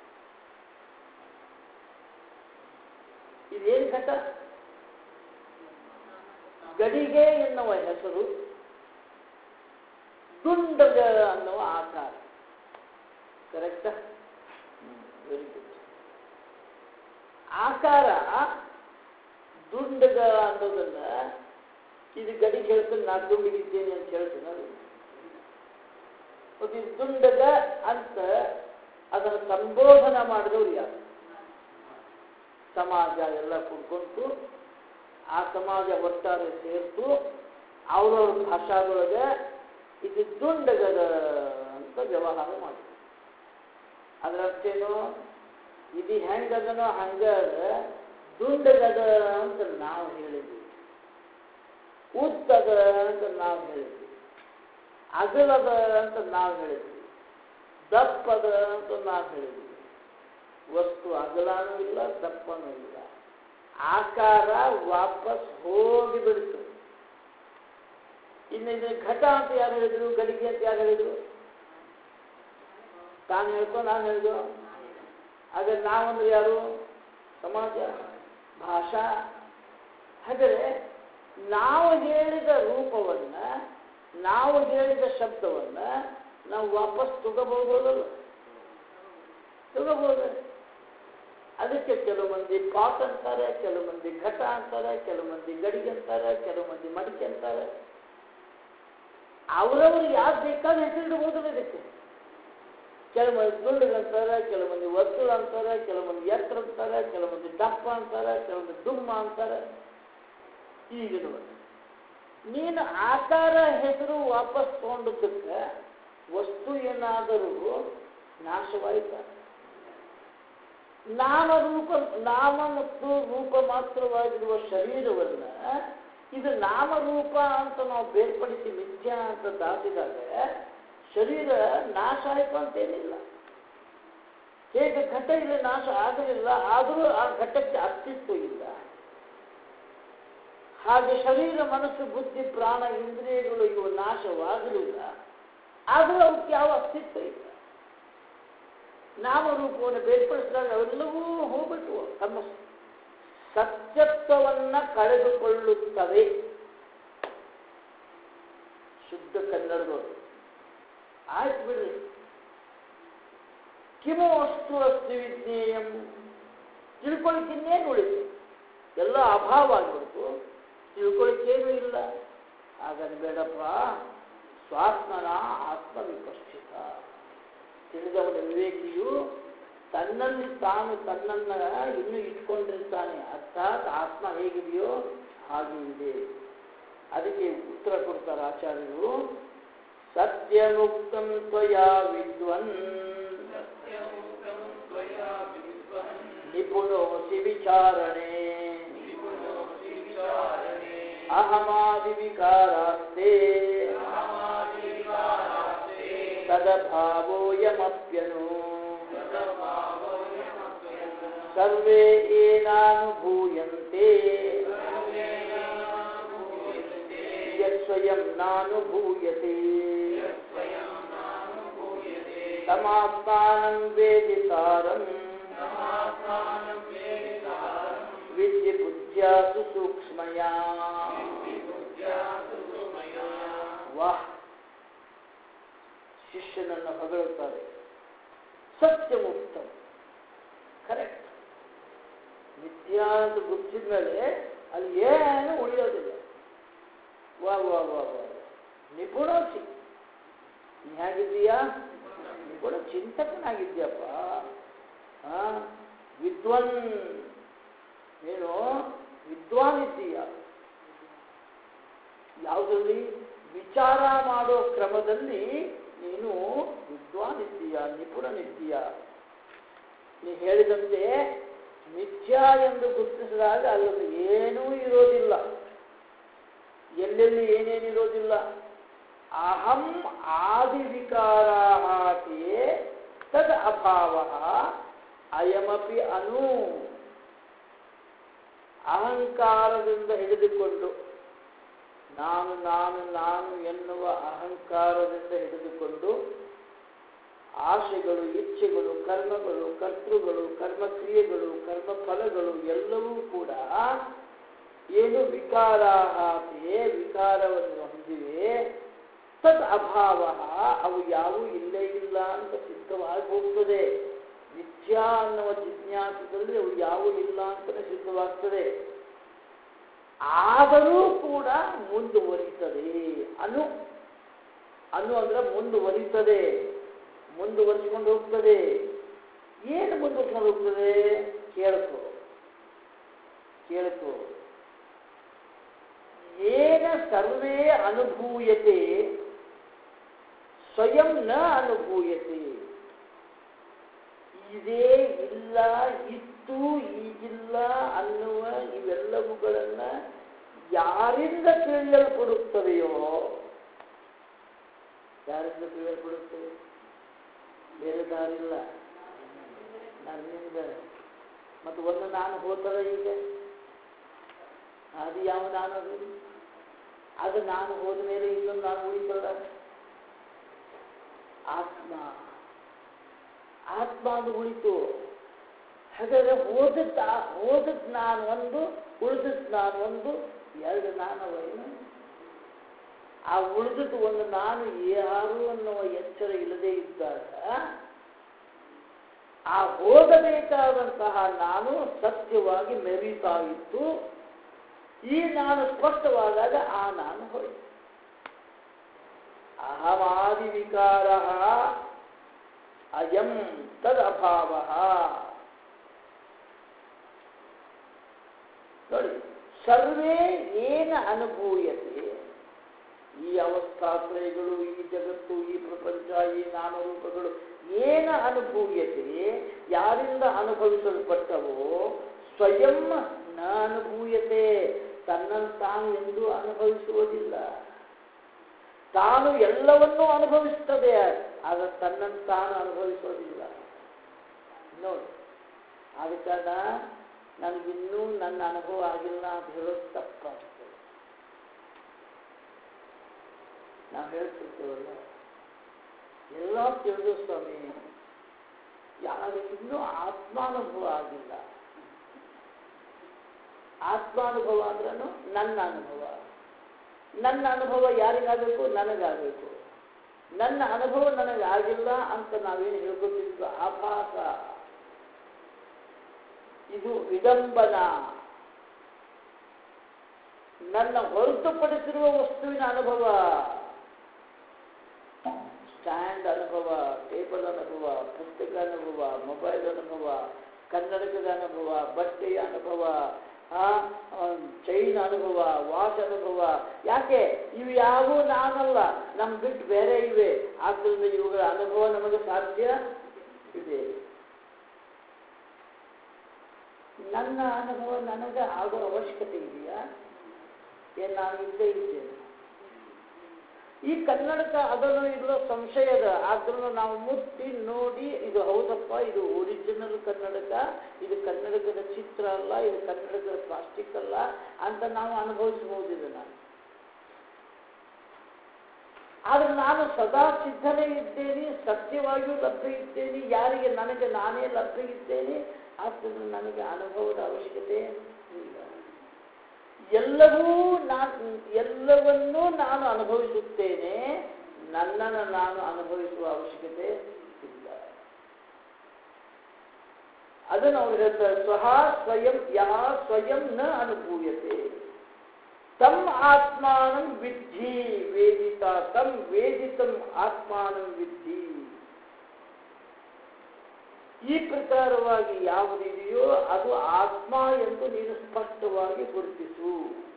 ಇದೇನು ಘಟ ಗಡಿಗೆ ಎನ್ನುವ ಹೆಸರು ದುಂಡಗ ಅನ್ನುವ ಆಕಾರ ಕರೆಕ್ಟ್ ವೆರಿ ಗುಡ್ ಆಕಾರ ದುಂಡಗ ಅನ್ನೋದನ್ನ ಇದು ಗಡಿ ಹೇಳ್ತಾನೆ ನಾ ದುಂಡಿಗಿದ್ದೇನೆ ಅಂತ ಹೇಳ್ತೀನಿ ಅದು ಮತ್ತು ಇದು ದುಂಡಗ ಅಂತ ಅದನ್ನು ಸಂಬೋಧನ ಮಾಡಿದವ್ರು ಯಾರು ಸಮಾಜ ಎಲ್ಲ ಕುಡ್ಕೊಂತು ಆ ಸಮಾಜ ಒಟ್ಟಾರೆ ಸೇರ್ತು ಅವ್ರವ್ರ ಭಾಷಾದೊಳಗೆ ಇದು ದುಂಡಗದ ಅಂತ ವ್ಯವಹಾರ ಮಾಡಿದ್ರು ಅದರ ಅರ್ಥ ಏನು ಇದು ಹೆಂಗದನೋ ಹಂಗ ದುಂಡಗದ ಅಂತ ನಾವು ಹೇಳಿದ್ವಿ ಉದ್ದದ ಅಂತ ನಾವು ಹೇಳಿದ್ವಿ ಅಗಲದ ಅಂತ ನಾವು ಹೇಳಿದ್ವಿ ದಪ್ಪದ ಅಂತ ನಾವು ಹೇಳಿದ್ವಿ ವಸ್ತು ಅಗಲನೂ ಇಲ್ಲ ದಪ್ಪನೂ ಇಲ್ಲ ಆಕಾರ ವಾಪಸ್ ಹೋಗಿ ಬಿಡ್ತು ಇನ್ನು ಇದು ಘಟ ಅಂತ ಯಾರು ಹೇಳಿದ್ರು ಗಡಿಗೆ ಅಂತ ಯಾರು ಹೇಳಿದ್ರು ತಾನು ಹೇಳ್ಕೊ ನಾನು ಹೇಳಿದ್ರು ಹಾಗಾದ್ರೆ ನಾವಂದ್ರೆ ಯಾರು ಸಮಾಜ ಭಾಷಾ ಹಾಗಾದ್ರೆ ನಾವು ಹೇಳಿದ ರೂಪವನ್ನ ನಾವು ಹೇಳಿದ ಶಬ್ದವನ್ನ ನಾವು ವಾಪಸ್ ತಗೋಬಹುದಲ್ಲ ತಗೋಬಹುದು ಅದು ಅದಕ್ಕೆ ಕೆಲವು ಮಂದಿ ಪಾಟ್ ಅಂತಾರೆ ಕೆಲವು ಮಂದಿ ಘಟ ಅಂತಾರೆ ಕೆಲವು ಮಂದಿ ಗಡಿಗೆ ಅಂತಾರೆ ಕೆಲವು ಮಂದಿ ಮಡಿಕೆ ಅಂತಾರೆ ಅವರವರು ಯಾರು ಬೇಕಾದ ಹೆಸರಿಡ್ಬೋದು ಇದಕ್ಕೆ ಕೆಲವು ಮಂದಿ ದುಂಡಗ್ ಅಂತಾರೆ ಕೆಲವು ಮಂದಿ ವರ್ತುಳ ಅಂತಾರೆ ಕೆಲವು ಮಂದಿ ಎತ್ತರ ಅಂತಾರೆ ಕೆಲವು ಮಂದಿ ದಪ್ಪ ಅಂತಾರೆ ಕೆಲವು ಮಂದಿ ದುಮ್ಮ ಅಂತಾರೆ ಈಗಿರುವ ನೀನು ಆಕಾರ ಹೆಸರು ವಾಪಸ್ ತಗೊಂಡದ್ದಕ್ಕೆ ವಸ್ತು ಏನಾದರೂ ನಾಶವಾಯಿತ ನಾಮ ರೂಪ ನಾಮ ಮತ್ತು ರೂಪ ಮಾತ್ರವಾಗಿರುವ ಶರೀರವನ್ನ ಇದು ನಾಮರೂಪ ಅಂತ ನಾವು ಬೇರ್ಪಡಿಸಿ ಮಿಥ್ಯಾ ಅಂತ ದಾಟಿದಾಗ ಶರೀರ ನಾಶ ಆಯಿತು ಅಂತೇನಿಲ್ಲ ಹೇಗೆ ಘಟ ಇಲ್ಲಿ ನಾಶ ಆಗಲಿಲ್ಲ ಆದರೂ ಆ ಘಟಕ್ಕೆ ಅಸ್ತಿತ್ವ ಇಲ್ಲ ಹಾಗೆ ಶರೀರ ಮನಸ್ಸು ಬುದ್ಧಿ ಪ್ರಾಣ ಇಂದ್ರಿಯಗಳು ಇವು ನಾಶವಾಗಲಿಲ್ಲ ಆದರೂ ಅವಕ್ಕೆ ಯಾವ ಅಸ್ತಿತ್ವ ಇಲ್ಲ ನಾಮರೂಪವನ್ನು ಬೇರ್ಪಡಿಸಿದಾಗ ಅವೆಲ್ಲವೂ ಹೋಗ್ಬಿಟ್ಟು ತಮ್ಮ ಸತ್ಯತ್ವವನ್ನ ಕಳೆದುಕೊಳ್ಳುತ್ತವೆ ಶುದ್ಧ ಕನ್ನಡದವರು ಆಯ್ತು ಬಿಡ್ರಿ ಕಿಮೋ ಅಸ್ತು ಅಸ್ತಿ ವಿಜ್ಞೇಯಂ ತಿಳ್ಕೊಳ್ಳಿಕ್ಕೆ ಇನ್ನೇನು ಉಳಿತು ಎಲ್ಲ ಅಭಾವ ಆಗಿಬಿಡ್ತು ತಿಳ್ಕೊಳ್ಳಿಕ್ಕೇನೂ ಇಲ್ಲ ಹಾಗಾಗಿ ಬೇಡಪ್ಪ ಸ್ವಾತ್ಮನ ಆತ್ಮವಿಪಸ್ಥಿತ ತಿಳಿದವನ ವಿವೇಕಿಯು ತನ್ನಲ್ಲಿ ತಾನು ತನ್ನನ್ನ ಇನ್ನೂ ಇಟ್ಕೊಂಡಿರ್ತಾನೆ ಅರ್ಥಾತ್ ಆತ್ಮ ಹೇಗಿದೆಯೋ ಹಾಗೆ ಇದೆ ಅದಕ್ಕೆ ಉತ್ತರ ಕೊಡ್ತಾರೆ ಆಚಾರ್ಯರು ಸತ್ಯಮುಕ್ತಂ ತ್ವಯಾ ವಿದ್ವನ್ ನಿಪುಣೋಸಿ ವಿಚಾರಣೆ ಅಹಮಾದಿ ವಿಕಾರಾಸ್ತೆ ತದಭಾವೋಯಮಪ್ಯನು ಸರ್ವೇ ಏನಾನುಭೂಯಂತೆ ಯತ್ಸ್ವಯಂ ನಾನುಭೂಯತೆ ತಮಾತ್ಮಾನಂ ವೇದಿತಾರಂ ವಿದ್ಯ ಬುದ್ಧ್ಯಾಸು ಸೂಕ್ಷ್ಮಯ ವಾಹ್ ಶಿಷ್ಯನನ್ನು ಹೊಗಳುತ್ತಾರೆ ಸತ್ಯ ಮುಕ್ತ ಕರೆಕ್ಟ್ ಮಿಥ್ಯಾ ಅಂತ ಗೊತ್ತಿದ ಮೇಲೆ ಅಲ್ಲಿ ಏನು ಉಳಿಯೋದಿಲ್ಲ ವಾ ವಾ ವಾ ವಾ ನಿಪುಣಸಿ ನೀ ಹೇಗಿದ್ದೀಯಾ ನಿಪುಣ ಚಿಂತಕನಾಗಿದ್ಯಪ್ಪ ಆ ವಿದ್ವನ್ ನೀನು ವಿದ್ವಾನ್ ಇದ್ದೀಯ ಯಾವುದರಲ್ಲಿ ವಿಚಾರ ಮಾಡೋ ಕ್ರಮದಲ್ಲಿ ನೀನು ವಿದ್ವಾನ್ ಇದ್ದೀಯ ನಿಪುಣನಿದ್ದೀಯ ನೀ ಹೇಳಿದಂತೆ ಮಿಥ್ಯಾ ಎಂದು ಗುರುತಿಸಿದಾಗ ಅಲ್ಲೊಂದು ಏನೂ ಇರೋದಿಲ್ಲ ಎಲ್ಲೆಲ್ಲಿ ಏನೇನಿರೋದಿಲ್ಲ ಅಹಂ ಆದಿ ವಿಕಾರಾಟೇ ತದ್ ಅಭಾವ ಅಯಮಪಿ ಅನು ಅಹಂಕಾರದಿಂದ ಹಿಡಿದುಕೊಂಡು ನಾನು ನಾನು ನಾನು ಎನ್ನುವ ಅಹಂಕಾರದಿಂದ ಹಿಡಿದುಕೊಂಡು ಆಶೆಗಳು ಇಚ್ಛೆಗಳು ಕರ್ಮಗಳು ಕರ್ತೃಗಳು ಕರ್ಮಕ್ರಿಯೆಗಳು ಕರ್ಮಫಲಗಳು ಎಲ್ಲವೂ ಕೂಡ ಏನು ವಿಕಾರಾಹಾತೆಯೇ ವಿಕಾರವನ್ನು ಹೊಂದಿವೆ ತದ್ ಅಭಾವ ಅವು ಯಾವೂ ಇಲ್ಲೇ ಇಲ್ಲ ಅಂತ ಸಿದ್ಧವಾಗಿ ಹೋಗ್ತದೆ ಮಿಥ್ಯಾ ಅನ್ನುವ ಜಿಜ್ಞಾಸದಲ್ಲಿ ಅವು ಯಾವೂ ಇಲ್ಲ ಅಂತಲೇ ಸಿದ್ಧವಾಗ್ತದೆ ಆದರೂ ಕೂಡ ಮುಂದುವರಿತದೆ ಅನು ಅನು ಅಂದ್ರೆ ಮುಂದುವರಿತದೆ ಮುಂದುವರಿಸಿಕೊಂಡು ಹೋಗ್ತದೆ ಏನು ಮುಂದುವರಿಸ್ಕೊಂಡು ಹೋಗ್ತದೆ ಕೇಳ್ಕೊ ಕೇಳ್ಕೊ ಏನ ಸರ್ವೇ ಅನುಭೂಯತೆ ಸ್ವಯಂ ನ ಅನುಭೂಯತೆ ಇದೇ ಇಲ್ಲ ಇತ್ತು ಈಗಿಲ್ಲ ಅನ್ನುವ ಇವೆಲ್ಲವುಗಳನ್ನ ಯಾರಿಂದ ತಿಳಿಯಲ್ಪಡುತ್ತವೆಯೋ ಯಾರಿಂದ ತಿಳಿಯಲ್ಪಡುತ್ತವೆ ಬೇರೆ ದಾರಿಲ್ಲ ನನ್ನಿಂದ ಮತ್ತು ಒಂದು ನಾನು ಹೋತದ ಈಗ ಅದು ಯಾವ ನಾನು ಅದು ಅದು ನಾನು ಹೋದ ಮೇಲೆ ಇನ್ನೊಂದು ನಾನು ಉಳಿತದ ಆತ್ಮ ಆತ್ಮ ಅದು ಉಳಿತು ಹಾಗಾದ್ರೆ ಹೋದದ್ದು ಹೋದದ್ದು ನಾನು ಒಂದು ಉಳಿದದ್ದು ನಾನು ಒಂದು ಎರಡು ನಾನವೇನು ಆ ಉಳಿದದ್ದು ಒಂದು ನಾನು ಯಾರು ಅನ್ನುವ ಎಚ್ಚರ ಇಲ್ಲದೆ ಇದ್ದಾಗ ಆ ಹೋಗಬೇಕಾದಂತಹ ನಾನು ಸತ್ಯವಾಗಿ ಮೆರೀತಾ ಇತ್ತು ಈ ನಾನು ಸ್ಪಷ್ಟವಾದಾಗ ಆ ನಾನು ಹೋಯಿತು ಅಹಮಾದಿ ವಿಕಾರ ಅಯಂ ತದಭಾವ ನೋಡಿ ಸರ್ವೇ ಏನ ಅನುಭೂಯತೆ ಈ ಅವಸ್ಥಾತ್ರಯಗಳು ಈ ಜಗತ್ತು ಈ ಪ್ರಪಂಚ ಈ ನಾಮರೂಪಗಳು ಏನ ಅನುಭೂಯತೆ ಯಾರಿಂದ ಅನುಭವಿಸಲ್ಪಟ್ಟವೋ ಸ್ವಯಂ ನ ಅನುಭೂಯತೆ ತನ್ನನ್ನು ತಾನು ಎಂದು ಅನುಭವಿಸುವುದಿಲ್ಲ ತಾನು ಎಲ್ಲವನ್ನೂ ಅನುಭವಿಸ್ತದೆ ಆಗ ತನ್ನನ್ನು ತಾನು ಅನುಭವಿಸೋದಿಲ್ಲ ನೋಡಿ ಆದ ಕಾರಣ ನನಗಿನ್ನೂ ನನ್ನ ಅನುಭವ ಆಗಿಲ್ಲ ಅಂತ ಹೇಳೋದು ತಪ್ಪಾಗ್ತದೆ ನಾವು ಹೇಳ್ತಿರ್ತೇವಲ್ಲ ಎಲ್ಲ ತಿಳಿದು ಸ್ವಾಮಿ ಯಾರಿಗಿನ್ನೂ ಆತ್ಮಾನುಭವ ಆಗಿಲ್ಲ ಆತ್ಮಾನುಭವ ಅಂದ್ರೂ ನನ್ನ ಅನುಭವ ನನ್ನ ಅನುಭವ ಯಾರಿಗಾಗಬೇಕು ನನಗಾಗಬೇಕು ನನ್ನ ಅನುಭವ ನನಗಾಗಿಲ್ಲ ಅಂತ ನಾವೇನು ಹೇಳ್ಕೊತಿದ್ದು ಆಭಾಸ ಇದು ವಿಡಂಬನ ನನ್ನ ಹೊರತುಪಡಿಸಿರುವ ವಸ್ತುವಿನ ಅನುಭವ ಸ್ಟ್ಯಾಂಡ್ ಅನುಭವ ಟೇಬಲ್ ಅನುಭವ ಪುಸ್ತಕ ಅನುಭವ ಮೊಬೈಲ್ ಅನುಭವ ಕನ್ನಡಕದ ಅನುಭವ ಬಟ್ಟೆಯ ಅನುಭವ ಚೈನ್ ಅನುಭವ ವಾಚ್ ಅನುಭವ ಯಾಕೆ ಇವು ಯಾವೂ ನಾನಲ್ಲ ನಮ್ ಬಿಟ್ಟು ಬೇರೆ ಇವೆ ಆದ್ದರಿಂದ ಇವುಗಳ ಅನುಭವ ನಮಗೆ ಸಾಧ್ಯ ಇದೆ ನನ್ನ ಅನುಭವ ನನಗೆ ಆಗೋ ಅವಶ್ಯಕತೆ ಇದೆಯಾ ಏನ್ ನಾನು ಇದ್ದೇ ಇದ್ದೇನೆ ಈ ಕನ್ನಡಕ ಅದನ್ನು ಇಲ್ಲೋ ಸಂಶಯದ ಆದ್ರೂ ನಾವು ಮುಟ್ಟಿ ನೋಡಿ ಇದು ಹೌದಪ್ಪ ಇದು ಒರಿಜಿನಲ್ ಕನ್ನಡಕ ಇದು ಕನ್ನಡಕದ ಚಿತ್ರ ಅಲ್ಲ ಇದು ಕನ್ನಡಕದ ಪ್ಲಾಸ್ಟಿಕ್ ಅಲ್ಲ ಅಂತ ನಾವು ಅನುಭವಿಸಬಹುದು ಇದನ್ನ ಆದ್ರೆ ನಾನು ಸದಾ ಸಿದ್ಧನೇ ಇದ್ದೇನೆ ಸತ್ಯವಾಗಿಯೂ ಲಭ್ಯ ಇದ್ದೇನೆ ಯಾರಿಗೆ ನನಗೆ ನಾನೇ ಲಭ್ಯ ಇದ್ದೇನೆ ಆದ್ದರಿಂದ ನನಗೆ ಅನುಭವದ ಅವಶ್ಯಕತೆ ಇಲ್ಲ ಎಲ್ಲವೂ ನಾನು ಎಲ್ಲವನ್ನೂ ನಾನು ಅನುಭವಿಸುತ್ತೇನೆ ನನ್ನನ್ನು ನಾನು ಅನುಭವಿಸುವ ಅವಶ್ಯಕತೆ ಇಲ್ಲ ಅದನ್ನು ಅವ್ರು ಹೇಳ್ತಾರೆ ಸ್ವಹ ಸ್ವಯಂ ಯಹ ಸ್ವಯಂ ನ ಅನುಭೂಯತೆ ತಮ್ ಆತ್ಮಾನಂ ವಿದ್ಧಿ ವೇದಿತ ತಮ್ ವೇದಿತಂ ಆತ್ಮಾನಂ ವಿದ್ಧಿ ಈ ಪ್ರಕಾರವಾಗಿ ಯಾವುದಿದೆಯೋ ಅದು ಆತ್ಮ ಎಂದು ನೀನು ಸ್ಪಷ್ಟವಾಗಿ ಗುರುತಿಸು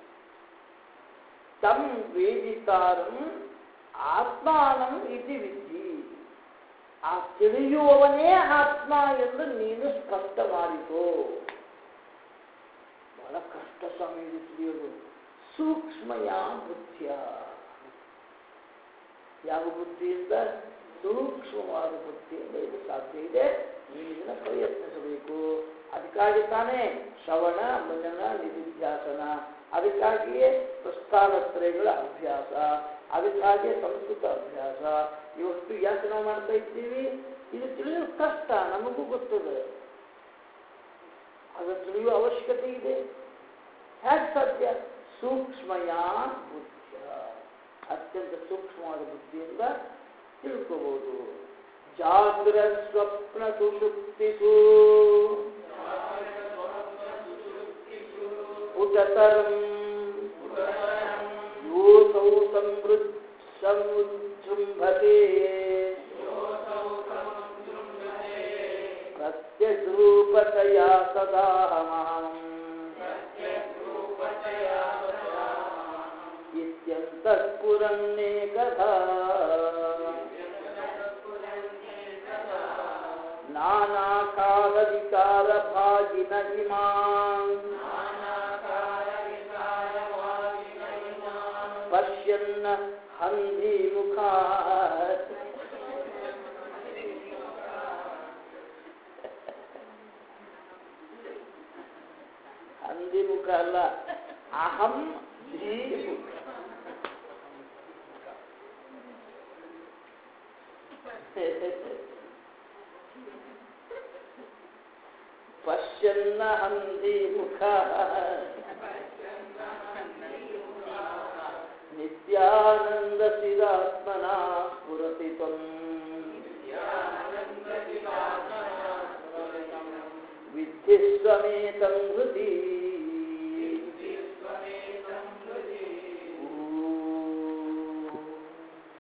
ತಮ್ ವೇದಿತಾರಂ ಆತ್ಮಾನಂ ಇತಿ ವಿಧಿ ಆ ತಿಳಿಯುವವನೇ ಆತ್ಮ ಎಂದು ನೀನು ಸ್ಪಷ್ಟ ಮಾಡಿಕೋ ಬಹಳ ಕಷ್ಟ ಸ್ವಾಮಿ ಇದು ತಿಳಿಯೋದು ಸೂಕ್ಷ್ಮಯ ಬುದ್ಧಿಯ ಯಾವ ಬುದ್ಧಿಯಿಂದ ಸೂಕ್ಷ್ಮವಾದ ಬುದ್ಧಿಯಿಂದ ಇದು ಸಾಧ್ಯ ಇದೆ ನೀವು ಇದನ್ನ ಪ್ರಯತ್ನಿಸಬೇಕು ಅದಕ್ಕಾಗಿ ತಾನೇ ಶ್ರವಣ ಮನನ ನಿಧಿಧ್ಯಾಸನ ಅದಕ್ಕಾಗಿಯೇ ಪ್ರಸ್ಥಾನತ್ರಯಗಳ ಅಭ್ಯಾಸ ಅದಕ್ಕಾಗಿಯೇ ಸಂಸ್ಕೃತ ಅಭ್ಯಾಸ ಇವತ್ತು ಯಾಕೆ ನಾವು ಮಾಡ್ತಾ ಇದ್ದೀವಿ ಇದು ತಿಳಿಯೋದು ಕಷ್ಟ ನಮಗೂ ಗೊತ್ತದೆ ಅದನ್ನು ತಿಳಿಯುವ ಅವಶ್ಯಕತೆ ಇದೆ ಹೇಗೆ ಸಾಧ್ಯ ಸೂಕ್ಷ್ಮಯ ಬುದ್ಧಿಯ ಅತ್ಯಂತ ಸೂಕ್ಷ್ಮವಾದ ಬುದ್ಧಿಯಿಂದ ತಿಳ್ಕೋಬಹುದು ಜಾಗ್ರ ಸ್ವಪ್ನ ಸುಷುಪ್ತಿಸು ಪುಟತರಂ ಯೋಸೌ ಸಮೃದ್ಧ ಸಮುಜೃಂಭತೆ ಪ್ರತ್ಯಗ್ರೂಪತೆಯ ಸದಾಹಮಹಂ ಇತ್ಯಂತಃಪುರನ್ನೇಕಥಾ नानाकालविकारभागिन इमान् पश्यन्न हन्धिमुखात् ಹಂದಿಮುಖ ಅಲ್ಲ ಅಹಂ ಧೀಮುಖ ಪಶ್ಯನ್ನ ಹಂದಿ ಮುಖ ನಿತ್ಯಾನಂದ ಸಿರಾತ್ಮನ ಸ್ಫುರತಿ ತ್ವಂ ವಿಶ್ವಮೇತಂ